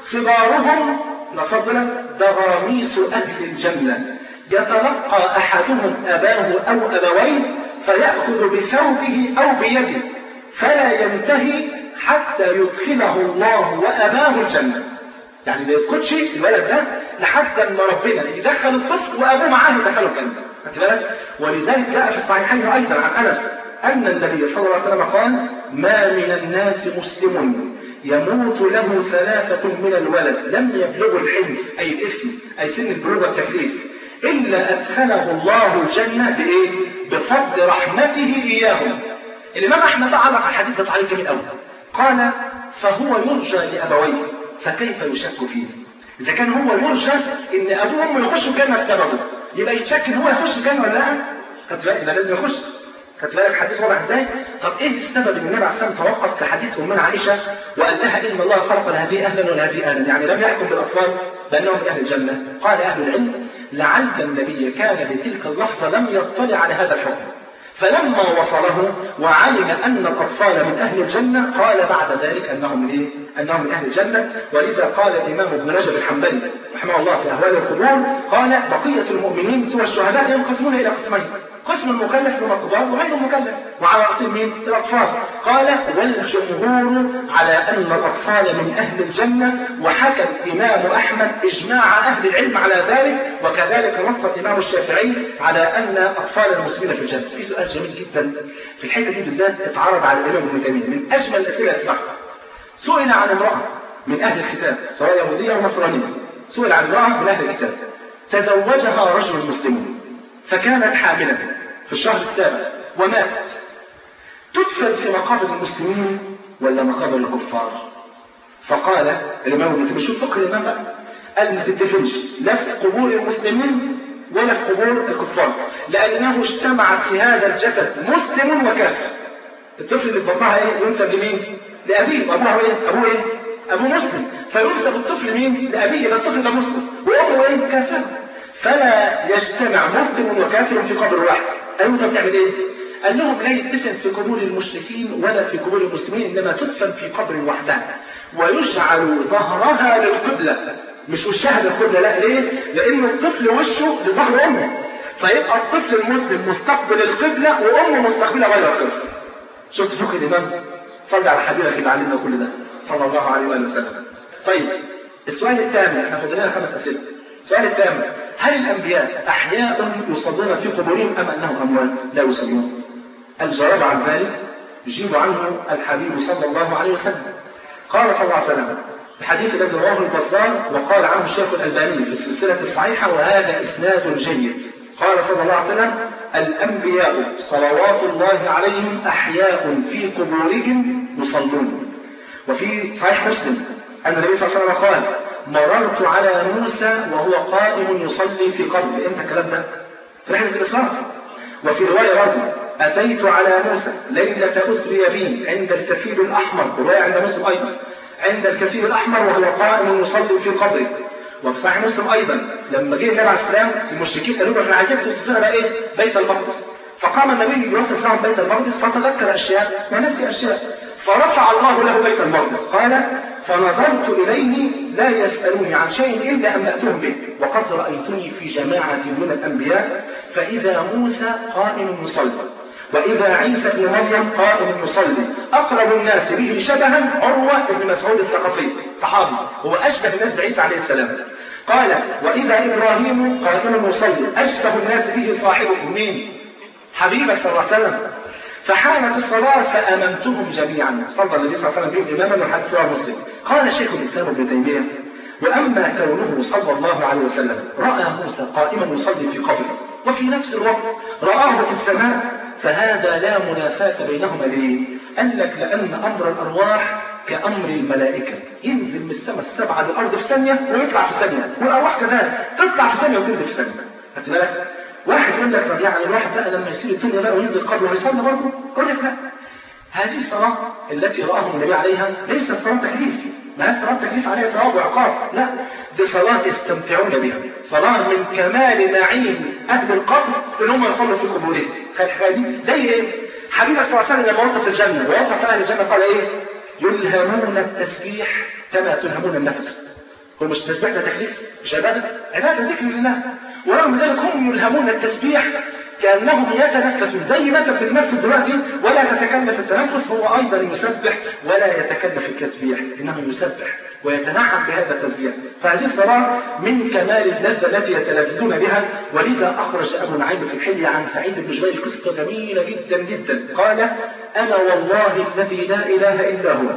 صغارهم لفضل دغاميس أهل الجنة يتلقى أحدهم أباه أو أبويه فيأخذ بثوبه أو بيده فلا ينتهي حتى يدخله الله وأباه الجنة يعني ما يسكتش الولد ده لحد ما ربنا يدخل الطفل وابوه معاه يدخله الجنه خدت بالك ولذلك جاء في الصحيحين ايضا عن انس ان النبي صلى الله عليه وسلم قال ما من الناس مسلم يموت له ثلاثة من الولد لم يبلغوا الحلم أي الإثم أي سن البلوغ والتكليف إلا أدخله الله الجنة بإيه؟ بفضل رحمته إياهم الإمام أحمد علق على الحديث ده تعليق جميل قوي قال فهو يرجى لأبويه فكيف يشك فيه إذا كان هو يرجى إن أبوه وأمه يخشوا الجنة بسببه يبقى يتشك إن هو يخش الجنة ولا لا؟ خدت بالك ده لازم يخش خدت بالك الحديث واضح إزاي؟ طب إيه السبب إن النبي عليه الصلاة والسلام توقف كحديث أمنا عائشة وقال لها إن الله خلق لهذه أهلا ولهذه أهلا يعني لم يحكم بالأطفال بأنهم من أهل الجنة قال أهل العلم لعل النبي كان بتلك اللحظة لم يطلع على هذا الحكم فلما وصله وعلم أن الأطفال من أهل الجنة قال بعد ذلك أنهم من إيه؟ أنه من أهل الجنة ولذا قال الإمام ابن رجب الحنبلي رحمه الله في أهوال القبور قال بقية المؤمنين سوى الشهداء ينقسمون إلى قسمين قسم مكلف بمقدار وغير مكلف وعلى رأسهم مين؟ الأطفال قال والجمهور على أن الأطفال من أهل الجنة وحكى الإمام أحمد إجماع أهل العلم على ذلك وكذلك نص الإمام الشافعي على أن أطفال المسلمين في الجنة في سؤال جميل جدا في الحتة دي بالذات اتعرض على الإمام ابن تيمية من أجمل الأسئلة اللي سئل عن امرأة من أهل الكتاب سواء يهودية أو نصرانية سئل عن امرأة من أهل الكتاب تزوجها رجل مسلم فكانت حاملا في الشهر السابع وماتت تدفن في مقابر المسلمين ولا مقابر الكفار فقال الإمام ابن تيمية شوف فقه الإمام بقى قال ما تدفنش لا في قبور المسلمين ولا في قبور الكفار لأنه اجتمع في هذا الجسد مسلم وكافر الطفل اللي في بطنها ايه ينسب لمين؟ لأبيه وأبوه ايه؟ أبوه ايه؟ أبوه مسلم فينسب الطفل مين؟ لأبيه يبقى الطفل ده مسلم وأمه ايه؟ كافر فلا يجتمع مسلم وكافر في قبر واحد قالوا طب نعمل ايه؟ قال لهم لا يدفن في قبور المشركين ولا في قبور المسلمين انما تدفن في قبر وحدها ويجعل ظهرها للقبله مش وشها للقبله لا ليه؟ لان الطفل وشه لظهر امه فيبقى الطفل المسلم مستقبل القبله وامه مستقبله غير القبله شفت فقه الامام؟ صلي على حبيبك اللي علمنا كل ده صلى الله عليه واله وسلم. طيب السؤال الثامن احنا فاضل لنا خمس اسئله. السؤال الثامن هل الانبياء احياء يصلون في قبورهم ام انهم اموات لا يصلون؟ الجواب عن ذلك يجيب عنه الحبيب صلى الله عليه وسلم. قال صلى الله عليه وسلم الحديث الذي رواه البزار وقال عنه الشيخ الالباني في السلسله الصحيحه وهذا اسناد جيد. قال صلى الله عليه وسلم الأنبياء صلوات الله عليهم أحياء في قبورهم يصلون وفي صحيح مسلم أن النبي صلى الله عليه وسلم قال مررت على موسى وهو قائم يصلي في قبره امتى الكلام ده؟ في رحلة الإسراء وفي رواية برضه أتيت على موسى ليلة أسري بي عند الكفيل الأحمر رواية عند مسلم أيضا عند الكفيل الأحمر وهو قائم يصلي في قبره وفي صحيح مسلم ايضا لما جه النبي عليه السلام المشركين قالوا له احنا عايزين توصف لنا ايه؟ بيت المقدس. فقام النبي يوصف لهم بيت المقدس فتذكر اشياء ونسي اشياء. فرفع الله له بيت المقدس قال فنظرت اليه لا يسالوني عن شيء الا ان اتوهم به وقد رايتني في جماعه من الانبياء فاذا موسى قائم يصلي وإذا عيسى بن مريم قائم يصلي أقرب الناس به شبها عروة بن مسعود الثقفي صحابي هو أشبه الناس بعيسى عليه السلام قال وإذا إبراهيم قائم يصلي أشبه الناس به صاحبه مين؟ حبيبك صلى الله عليه وسلم فحانت الصلاة فأممتهم جميعا صلى النبي صلى الله عليه وسلم بهم إماما والحديث رواه مسلم قال شيخ الإسلام ابن تيمية وأما كونه صلى الله عليه وسلم رأى موسى قائما يصلي في قبره وفي نفس الوقت رآه في السماء فهذا لا منافاة بينهما ليه؟ قال لك لأن أمر الأرواح كأمر الملائكة ينزل من السماء السبعة للأرض في ثانية ويطلع في ثانية والأرواح كذلك تطلع في ثانية وتنزل في ثانية خدت بالك؟ واحد يقول لك طب يعني الواحد بقى لما يسير الدنيا بقى وينزل قبره هيصلي برضه؟ يقول لك لا هذه الصلاة التي رآهم النبي عليها ليست صلاة تكليف ما هي صلاة تكليف عليها ثواب وعقاب لا دي صلاة يستمتعون بها صلاة من كمال نعيم أهل القبر إن هم يصلوا في قبورهم الحكاية دي زي إيه؟ حبيبك صلى الله عليه وسلم لما وصف الجنة ووصف أهل الجنة قال إيه؟ يلهمون التسبيح كما تلهمون النفس هو مش تسبيح ده تكليف مش عبادة عبادة ذكر لله ورغم ذلك هم يلهمون التسبيح كأنهم يتنفسون زي ما انت بتتنفس دلوقتي ولا تتكلف التنفس هو أيضا يسبح ولا يتكلف التسبيح إنه يسبح ويتنعم بهذا التسبيح فهذه الصلاة من كمال اللذة التي يتلذذون بها ولذا أخرج أبو نعيم في الحلية عن سعيد بن جبير قصة جميلة جدا جدا قال أنا والله الذي لا إله إلا هو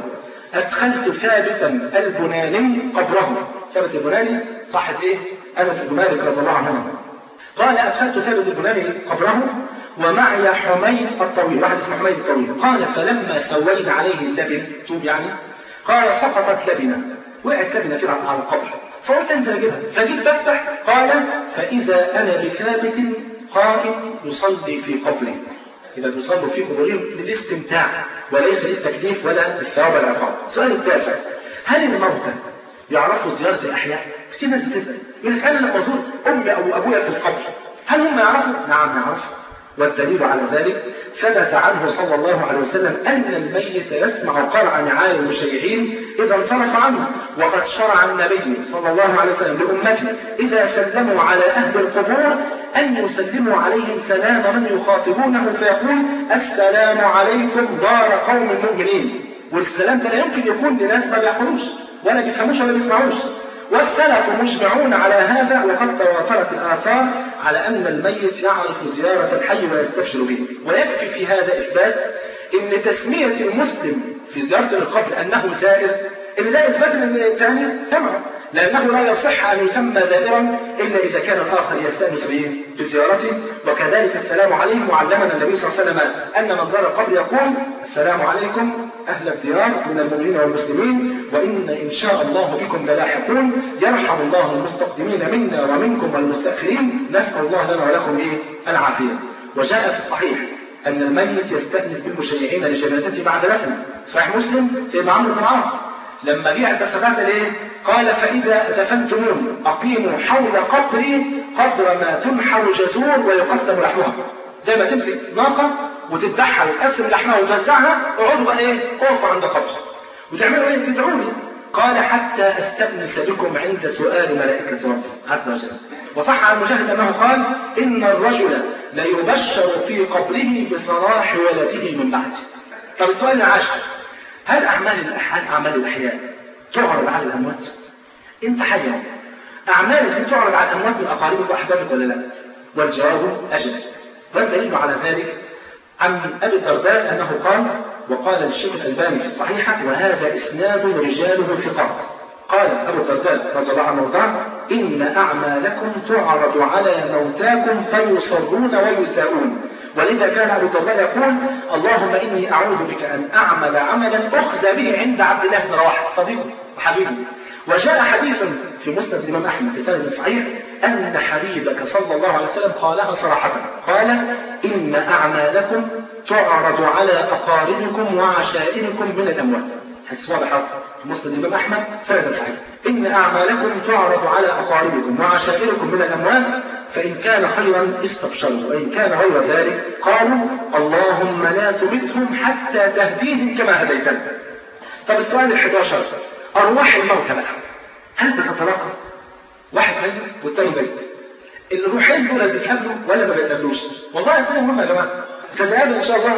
أدخلت ثابتا البناني قبره ثابت البناني صاحب إيه؟ أنس بن مالك رضي الله عنه قال أدخلت ثابت البناني قبره ومعي حميد الطويل واحد اسمه حميد الطويل قال فلما سوينا عليه اللبن توب يعني قال سقطت لبنة وقعت لبنة كده على القبر فقلت انزل اجيبها فجيت بفتح قال فإذا أنا بثابت قائم يصلي في قبري إذا بيصلوا في قبورهم للاستمتاع وليس للتكليف ولا للثواب والعقاب. السؤال التاسع هل الموتى يعرفوا زيارة الأحياء؟ كتير ناس بتسأل يقول لك أنا لما أزور أمي أو أبويا في القبر هل هم يعرفوا؟ نعم يعرفوا والدليل على ذلك ثبت عنه صلى الله عليه وسلم أن الميت يسمع قرع نعال المشيعين إذا انصرف عنه وقد شرع النبي صلى الله عليه وسلم لأمته إذا سلموا على أهل القبور أن يسلموا عليهم سلام من يخاطبونه فيقول السلام عليكم دار قوم مؤمنين والسلام ده لا يمكن يكون لناس ما بيعقلوش ولا بيفهموش ولا بيسمعوش والسلف مجمعون على هذا وقد تواترت الآثار على أن الميت يعرف زيارة الحي ويستبشر به ويكفي في هذا إثبات أن تسمية المسلم في زيارة القبر أنه زائر إن ده إثبات أن الثاني سمعه لأنه لا يصح أن يسمى زائرا إلا إذا كان الآخر يستأنس به بزيارته وكذلك السلام عليهم وعلمنا النبي صلى الله عليه وسلم أن من زار القبر يقول السلام عليكم أهل الديار من المؤمنين والمسلمين وإن إن شاء الله بكم للاحقون يرحم الله المستقدمين منا ومنكم والمستأخرين نسأل الله لنا ولكم إيه العافية وجاء في الصحيح أن الميت يستأنس بالمشيعين لجنازته بعد دفنه صحيح مسلم سيدنا عمرو بن العاص لما جاء البسبات الايه؟ قال فإذا دفنتموني أقيموا حول قبري قدر ما تنحر جزور ويقسم لحمها زي ما تمسك ناقة وتذبحها وتقسم لحمها وتوزعها اقعدوا بقى ايه؟ اقفوا عند قبري وتعملوا ايه؟ تدعوني قال حتى استأنس بكم عند سؤال ملائكة ربي عز وجل وصح عن مجاهد أنه قال إن الرجل ليبشر في قبره بصلاح ولده من بعده طب السؤال العاشر هل أعمال الأحياء أعمال الأحياء تعرض على الأموات؟ أنت حي أعمالك دي تعرض على الأموات من أقاربك وأحبابك ولا لا؟ والجواب أجل والدليل على ذلك عن أبي الدرداء أنه قال وقال الشيخ الألباني في الصحيحة وهذا إسناد رجاله ثقات قال أبو الدرداء رضي الله عنه وارضاه إن أعمالكم تعرض على موتاكم فيصرون ويساءون ولذا كان أبو الدرداء يقول اللهم إني أعوذ بك أن أعمل عملا أخزى به عند عبد الله بن رواحة صديقه وحبيبه وجاء حديث في مسند الإمام أحمد بسند صحيح أن حبيبك صلى الله عليه وسلم قالها صراحة قال إن أعمالكم تعرض على أقاربكم وعشائركم من الأموات حديث واضح في مسند الإمام أحمد سند صحيح إن أعمالكم تعرض على أقاربكم وعشائركم من الأموات فإن كان خيرا استبشروا وإن كان غير ذلك قالوا اللهم لا تمتهم حتى تهديهم كما هديتنا طب السؤال الحداشر أرواح الموتى بقى هل بتتلاقى؟ واحد ميت والتاني ميت الروحين دول بيتقابلوا ولا ما بيتقابلوش؟ والله أسئلة مهمة يا جماعة تتقابل إن شاء الله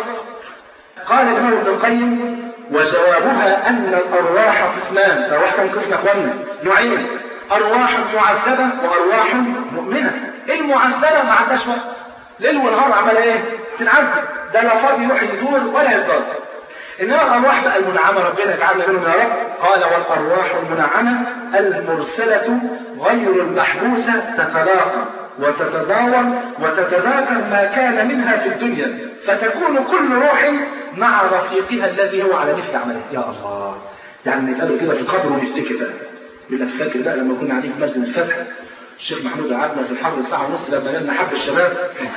قال الإمام ابن القيم وجوابها أن الأرواح قسمان أرواح كم قسم يا إخواننا؟ نوعين أرواح معذبة وأرواح مؤمنة المعذبة ما عندهاش وقت ليل ونهار عمل إيه؟ تتعذب ده لا فاضي يروح يزور ولا يزور إنما الأرواح بقى المنعمة ربنا يجعلنا منهم يا رب قال والأرواح المنعمة المرسلة غير المحبوسة تتلاقى وتتزاور وتتذاكر ما كان منها في الدنيا فتكون كل روح مع رفيقها الذي هو على مثل عمله يا الله يعني نتقابل كده في القبر ونفتكر بقى يقول لك فاكر بقى لما كنا قاعدين في مسجد الفتح الشيخ محمود قعدنا في الحر ساعة ونص لما لنا حب الشباب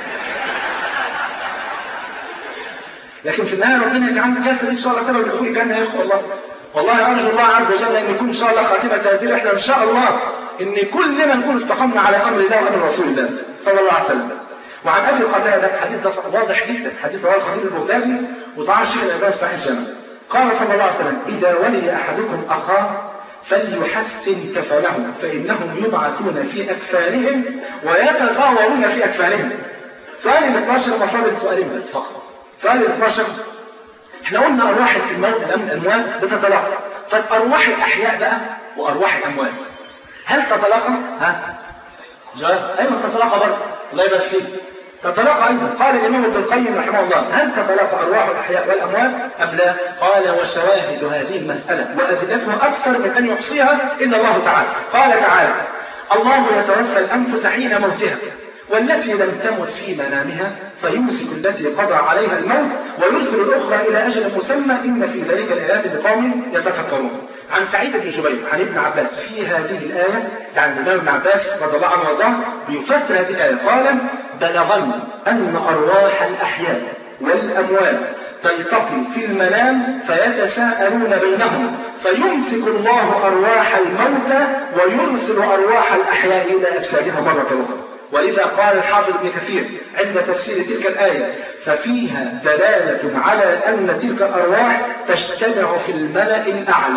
لكن في النهايه ربنا يجعلنا كاسر ان شاء الله سبب دخول الجنه يا اخوه الله والله ارجو الله عز وجل ان يكون ان شاء الله خاتمه هذه الرحله ان شاء الله ان كلنا نكون استقمنا على امر الله وامر رسول الله صلى الله عليه وسلم وعن ابي قتاده الحديث ده واضح جدا حديث رواه الخطيب البغدادي وطبعا الشيخ الالباني في صحيح الجامع قال صلى الله عليه وسلم اذا ولي احدكم اخاه فليحسن كفله فانهم يبعثون في اكفانهم ويتزاورون في اكفانهم سؤال ال 12 مفروض سؤالين بس فقط سؤال ال 12 احنا قلنا ارواح الموت الاموات بتتلاقى طب ارواح الاحياء بقى وارواح الاموات هل تتلاقى؟ ها؟ جواب ايوه تتلاقى برضه الله يبارك فيك تتلاقى ايضا قال الامام ابن القيم رحمه الله هل تتلاقى ارواح الاحياء والاموات ام لا؟ قال وشواهد هذه المساله وادلتها اكثر من ان يحصيها الا الله تعالى قال تعالى الله يتوفى الانفس حين موتها والتي لم تمت في منامها فيمسك التي قضى عليها الموت ويرسل الأخرى إلى أجل مسمى إن في ذلك الآيات لقوم يتفكرون عن سعيد بن جبير عن ابن عباس في هذه الآية يعني الإمام ابن عباس رضي الله عنه وارضاه بيفسر هذه الآية قال بلغني أن أرواح الأحياء والأموات تلتقي في المنام فيتساءلون بينهم فيمسك الله أرواح الموتى ويرسل أرواح الأحياء إلى أجسادها مرة أخرى ولذا قال الحافظ ابن كثير عند تفسير تلك الآية ففيها دلالة على أن تلك الأرواح تجتمع في الملأ الأعلى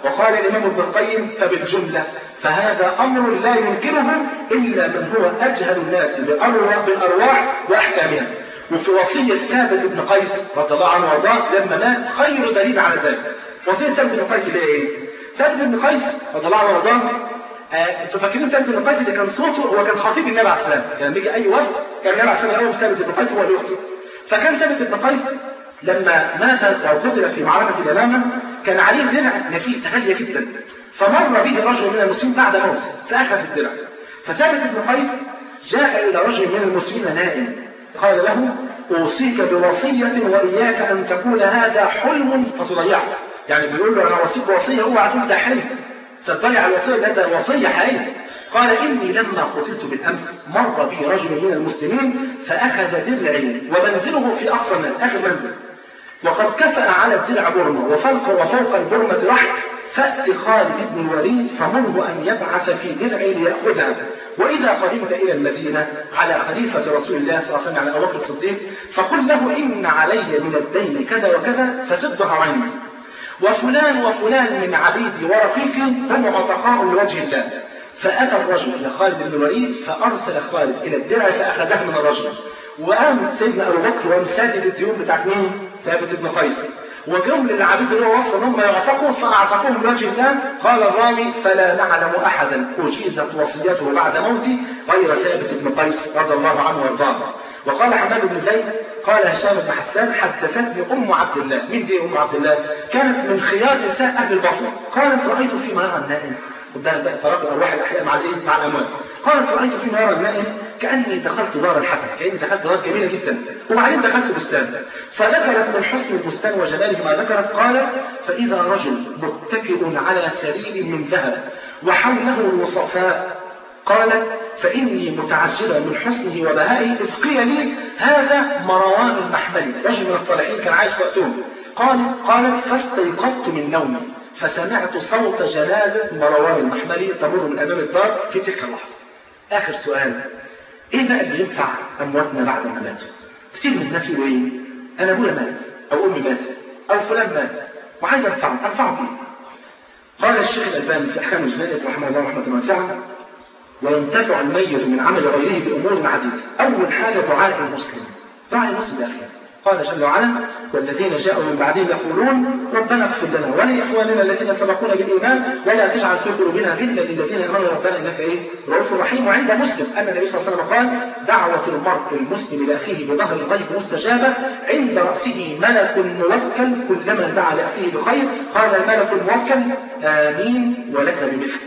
وقال الإمام ابن القيم فبالجملة فهذا أمر لا ينكره إلا من هو أجهل الناس بالأرواح وأحكامها وفي وصية ثابت بن قيس رضي الله عنه وارضاه لما مات خير دليل على ذلك وصية ثابت بن قيس اللي هي ايه؟ ثابت بن قيس رضي الله عنه وارضاه آه، انتوا فاكرين ثابت بن قيس اللي كان صوته هو كان خطيب النبي عليه السلام كان بيجي اي وفد كان النبي عليه السلام يقول ثابت بن قيس هو اللي يخطب فكان ثابت بن قيس لما مات او قتل في معركة اليمامة كان عليه درع نفيسة غالية جدا فمر به رجل من المسلمين بعد موته فأخذ الدرع فثابت بن قيس جاء إلى رجل من المسلمين نائم قال له أوصيك بوصية وإياك أن تقول هذا حلم فتضيعه يعني بيقول له أنا وصيك وصية اوعى تقول ده حلم فتضيع الوصية ده, ده وصية حقيقية قال إني لما قتلت بالأمس مر بي رجل من المسلمين فأخذ درعي ومنزله في أقصى الناس آخر منزل وقد كفأ على الدرع برمة وفوق وفوق البرمة رحل فأت خالد بن الوليد فمره أن يبعث في درعي ليأخذها وإذا قدمت إلى المدينة على خليفة رسول الله صلى الله عليه وسلم على أبو بكر الصديق فقل له إن علي من الدين كذا وكذا فسده عني وفلان وفلان من عبيدي ورقيقي هم عتقاء لوجه الله فأتى الرجل لخالد بن الوليد فأرسل خالد إلى الدرع فأخذه من الرجل وقام سيدنا أبو بكر وقام سادد الديون بتاعت مين؟ ثابت بن قيس وجم للعبيد اللي هو وصل هم يعتقوا فأعتقوهم لوجه الله قال الراوي فلا نعلم أحدا أجيزت وصيته بعد موته غير ثابت بن قيس رضي الله عنه وارضاه وقال حماد بن زيد قال هشام بن حسان حدثتني أم عبد الله مين دي أم عبد الله كانت من خيار نساء أهل البصرة قالت رأيت فيما يرى النائم قدام بقى ترك أرواح الأحياء مع الإيه؟ مع الأموات قالت رأيت فيما يرى النائم كأني دخلت دار الحسن كأني دخلت دار جميلة جدا وبعدين دخلت بستان فذكرت من حسن البستان وجماله ما ذكرت قالت فإذا رجل متكئ على سرير من ذهب وحوله الوصفاء قالت فإني متعجبة من حسنه وبهائه إذ قيل لي هذا مروان المحملي رجل من الصالحين كان عايش وقتهم قالت قالت فاستيقظت من نومي فسمعت صوت جنازة مروان المحملي تمر من أمام الدار في تلك اللحظة آخر سؤال إيه بقى اللي ينفع أمواتنا بعد ما ماتوا؟ كتير من الناس يقولوا إيه؟ أنا أبويا مات أو أمي ماتت أو فلان مات وعايز أنفعه أنفعه بيه قال الشيخ الألباني في أحكام الجنائز رحمه الله رحمة واسعة وينتفع الميت من عمل غيره بأمور عديدة أول حاجة دعاء المسلم دعاء المسلم يا أخي قال جل وعلا والذين جاءوا من بعدهم يقولون ربنا اغفر لنا ولإخواننا الذين سبقونا بالإيمان ولا تجعل في قلوبنا غلا للذين آمنوا ربنا إنك إيه رؤوف رحيم وعند مسلم أن النبي صلى الله عليه وسلم قال دعوة المرء المسلم لأخيه بظهر الغيب مستجابة عند رأسه ملك موكل كلما دعا لأخيه بخير قال الملك الموكل آمين ولك بمثل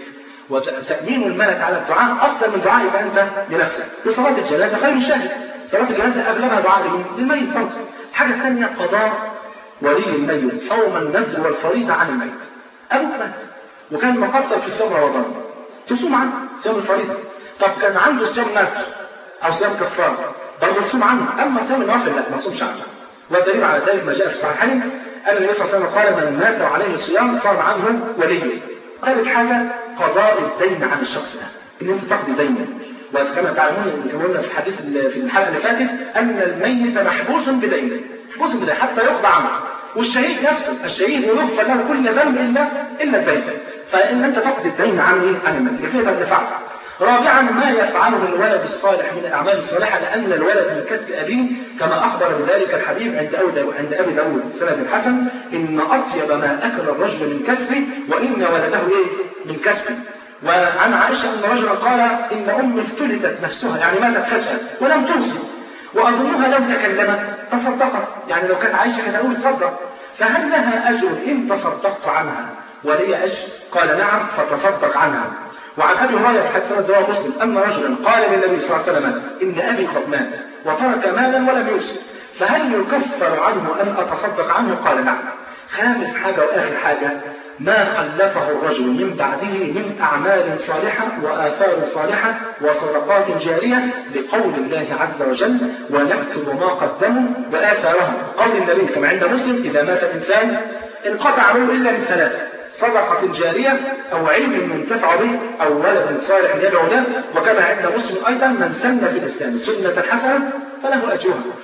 وتأمين الملك على الدعاء أفضل من دعائك أنت لنفسك بصلاة الجنازة خير شاهد صلاة الجنازة أغلبها دعاء لمين؟ للميت برضه. حاجة ثانية قضاء ولي الميت صوم النذر والفريضة عن الميت. أبوك مات وكان مقصر في صوم رمضان. تصوم عنه صيام الفريضة. طب كان عنده صيام نذر أو صيام كفارة برضه تصوم عنه، أما صيام النوافل لا ما تصومش عنه. والدليل على ذلك ما جاء في الصحيحين أن النبي صلى الله عليه وسلم قال من مات عليه صيام صام عنه وليه. ثالث حاجة قضاء الدين عن الشخص ده. إن أنت تقضي دينه. وكما تعلمون كما قلنا في الحديث في الحلقه اللي فاتت ان الميت محبوس بدينه محبوس بدينه حتى يقضى عنه والشهيد نفسه الشهيد يغفر له كل ذنب الا الا الدين فان انت تقضي الدين عن ايه؟ عن الميت كيف تدفعه رابعا ما يفعله الولد الصالح من الاعمال الصالحه لان الولد من كسب ابيه كما اخبر بذلك الحبيب عند أو عند ابي داود سند الحسن ان اطيب ما اكل الرجل من كسبه وان ولده ايه؟ من كسبه وعن عائشة أن رجلا قال إن أمي افتلتت نفسها يعني ماتت فجأة ولم توصي وأظنها لو تكلمت تصدقت يعني لو كانت عائشة كانت أقول تصدق فهل لها أجر إن تصدقت عنها ولي أجر قال نعم فتصدق عنها وعن أبي هريرة في حديث رواه مسلم أن رجلا قال للنبي صلى الله عليه وسلم إن أبي قد مات وترك مالا ولم يوصي فهل يكفر عنه أن أتصدق عنه قال نعم خامس حاجة وآخر حاجة ما خلفه الرجل من بعده من أعمال صالحة وآثار صالحة وصدقات جارية لقول الله عز وجل ونكتب ما قدموا وآثارهم قول النبي كما عند مسلم إذا مات الإنسان انقطع عمله إلا من ثلاثة صدقة جارية أو علم ينتفع به أو ولد صالح يدعو له وكما عند مسلم أيضا من سن في الإسلام سنة حسنة فله أجرها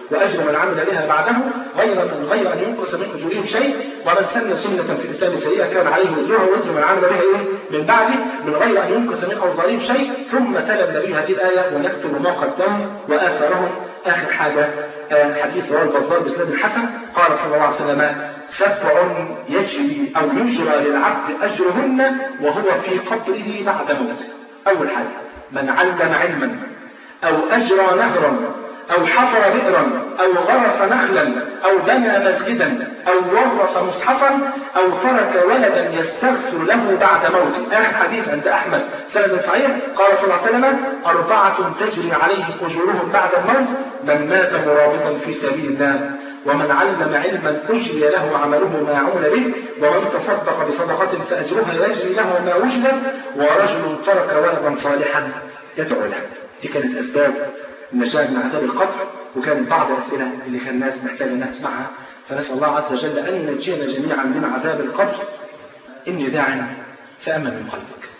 وأجر من عمل بها بعده غير من غير أن ينقص من أجورهم شيء ومن سن سنة في الإسلام سيئة كان عليه وزرها وزر من عمل بها إيه من بعده من غير أن ينقص من أوزارهم شيء ثم تلا النبي هذه الآية ونكتب ما قدموا وآثارهم آخر حاجة آه حديث رواه البزار بسند الحسن قال صلى الله عليه وسلم سبع يجري أو يجرى للعبد أجرهن وهو في قبره بعد موته أول حاجة من علم علما أو أجرى نهرا أو حفر بئرا أو غرس نخلا أو بنى مسجدا أو ورث مصحفا أو ترك ولدا يستغفر له بعد موته آخر حديث عند أحمد سند صحيح قال صلى الله عليه وسلم أربعة تجري عليهم أجورهم بعد الموت من مات مرابطا في سبيل الله ومن علم علما أجري له عمله ما عمل به ومن تصدق بصدقة فأجرها يجري له ما وجد ورجل ترك ولدا صالحا يدعو له دي كانت أسباب النجاة من عذاب القبر وكانت بعض الأسئلة اللي كان الناس محتاجة أنها تسمعها فنسأل الله عز وجل أن ينجينا جميعا من عذاب القبر إني داع فأمن من قلبك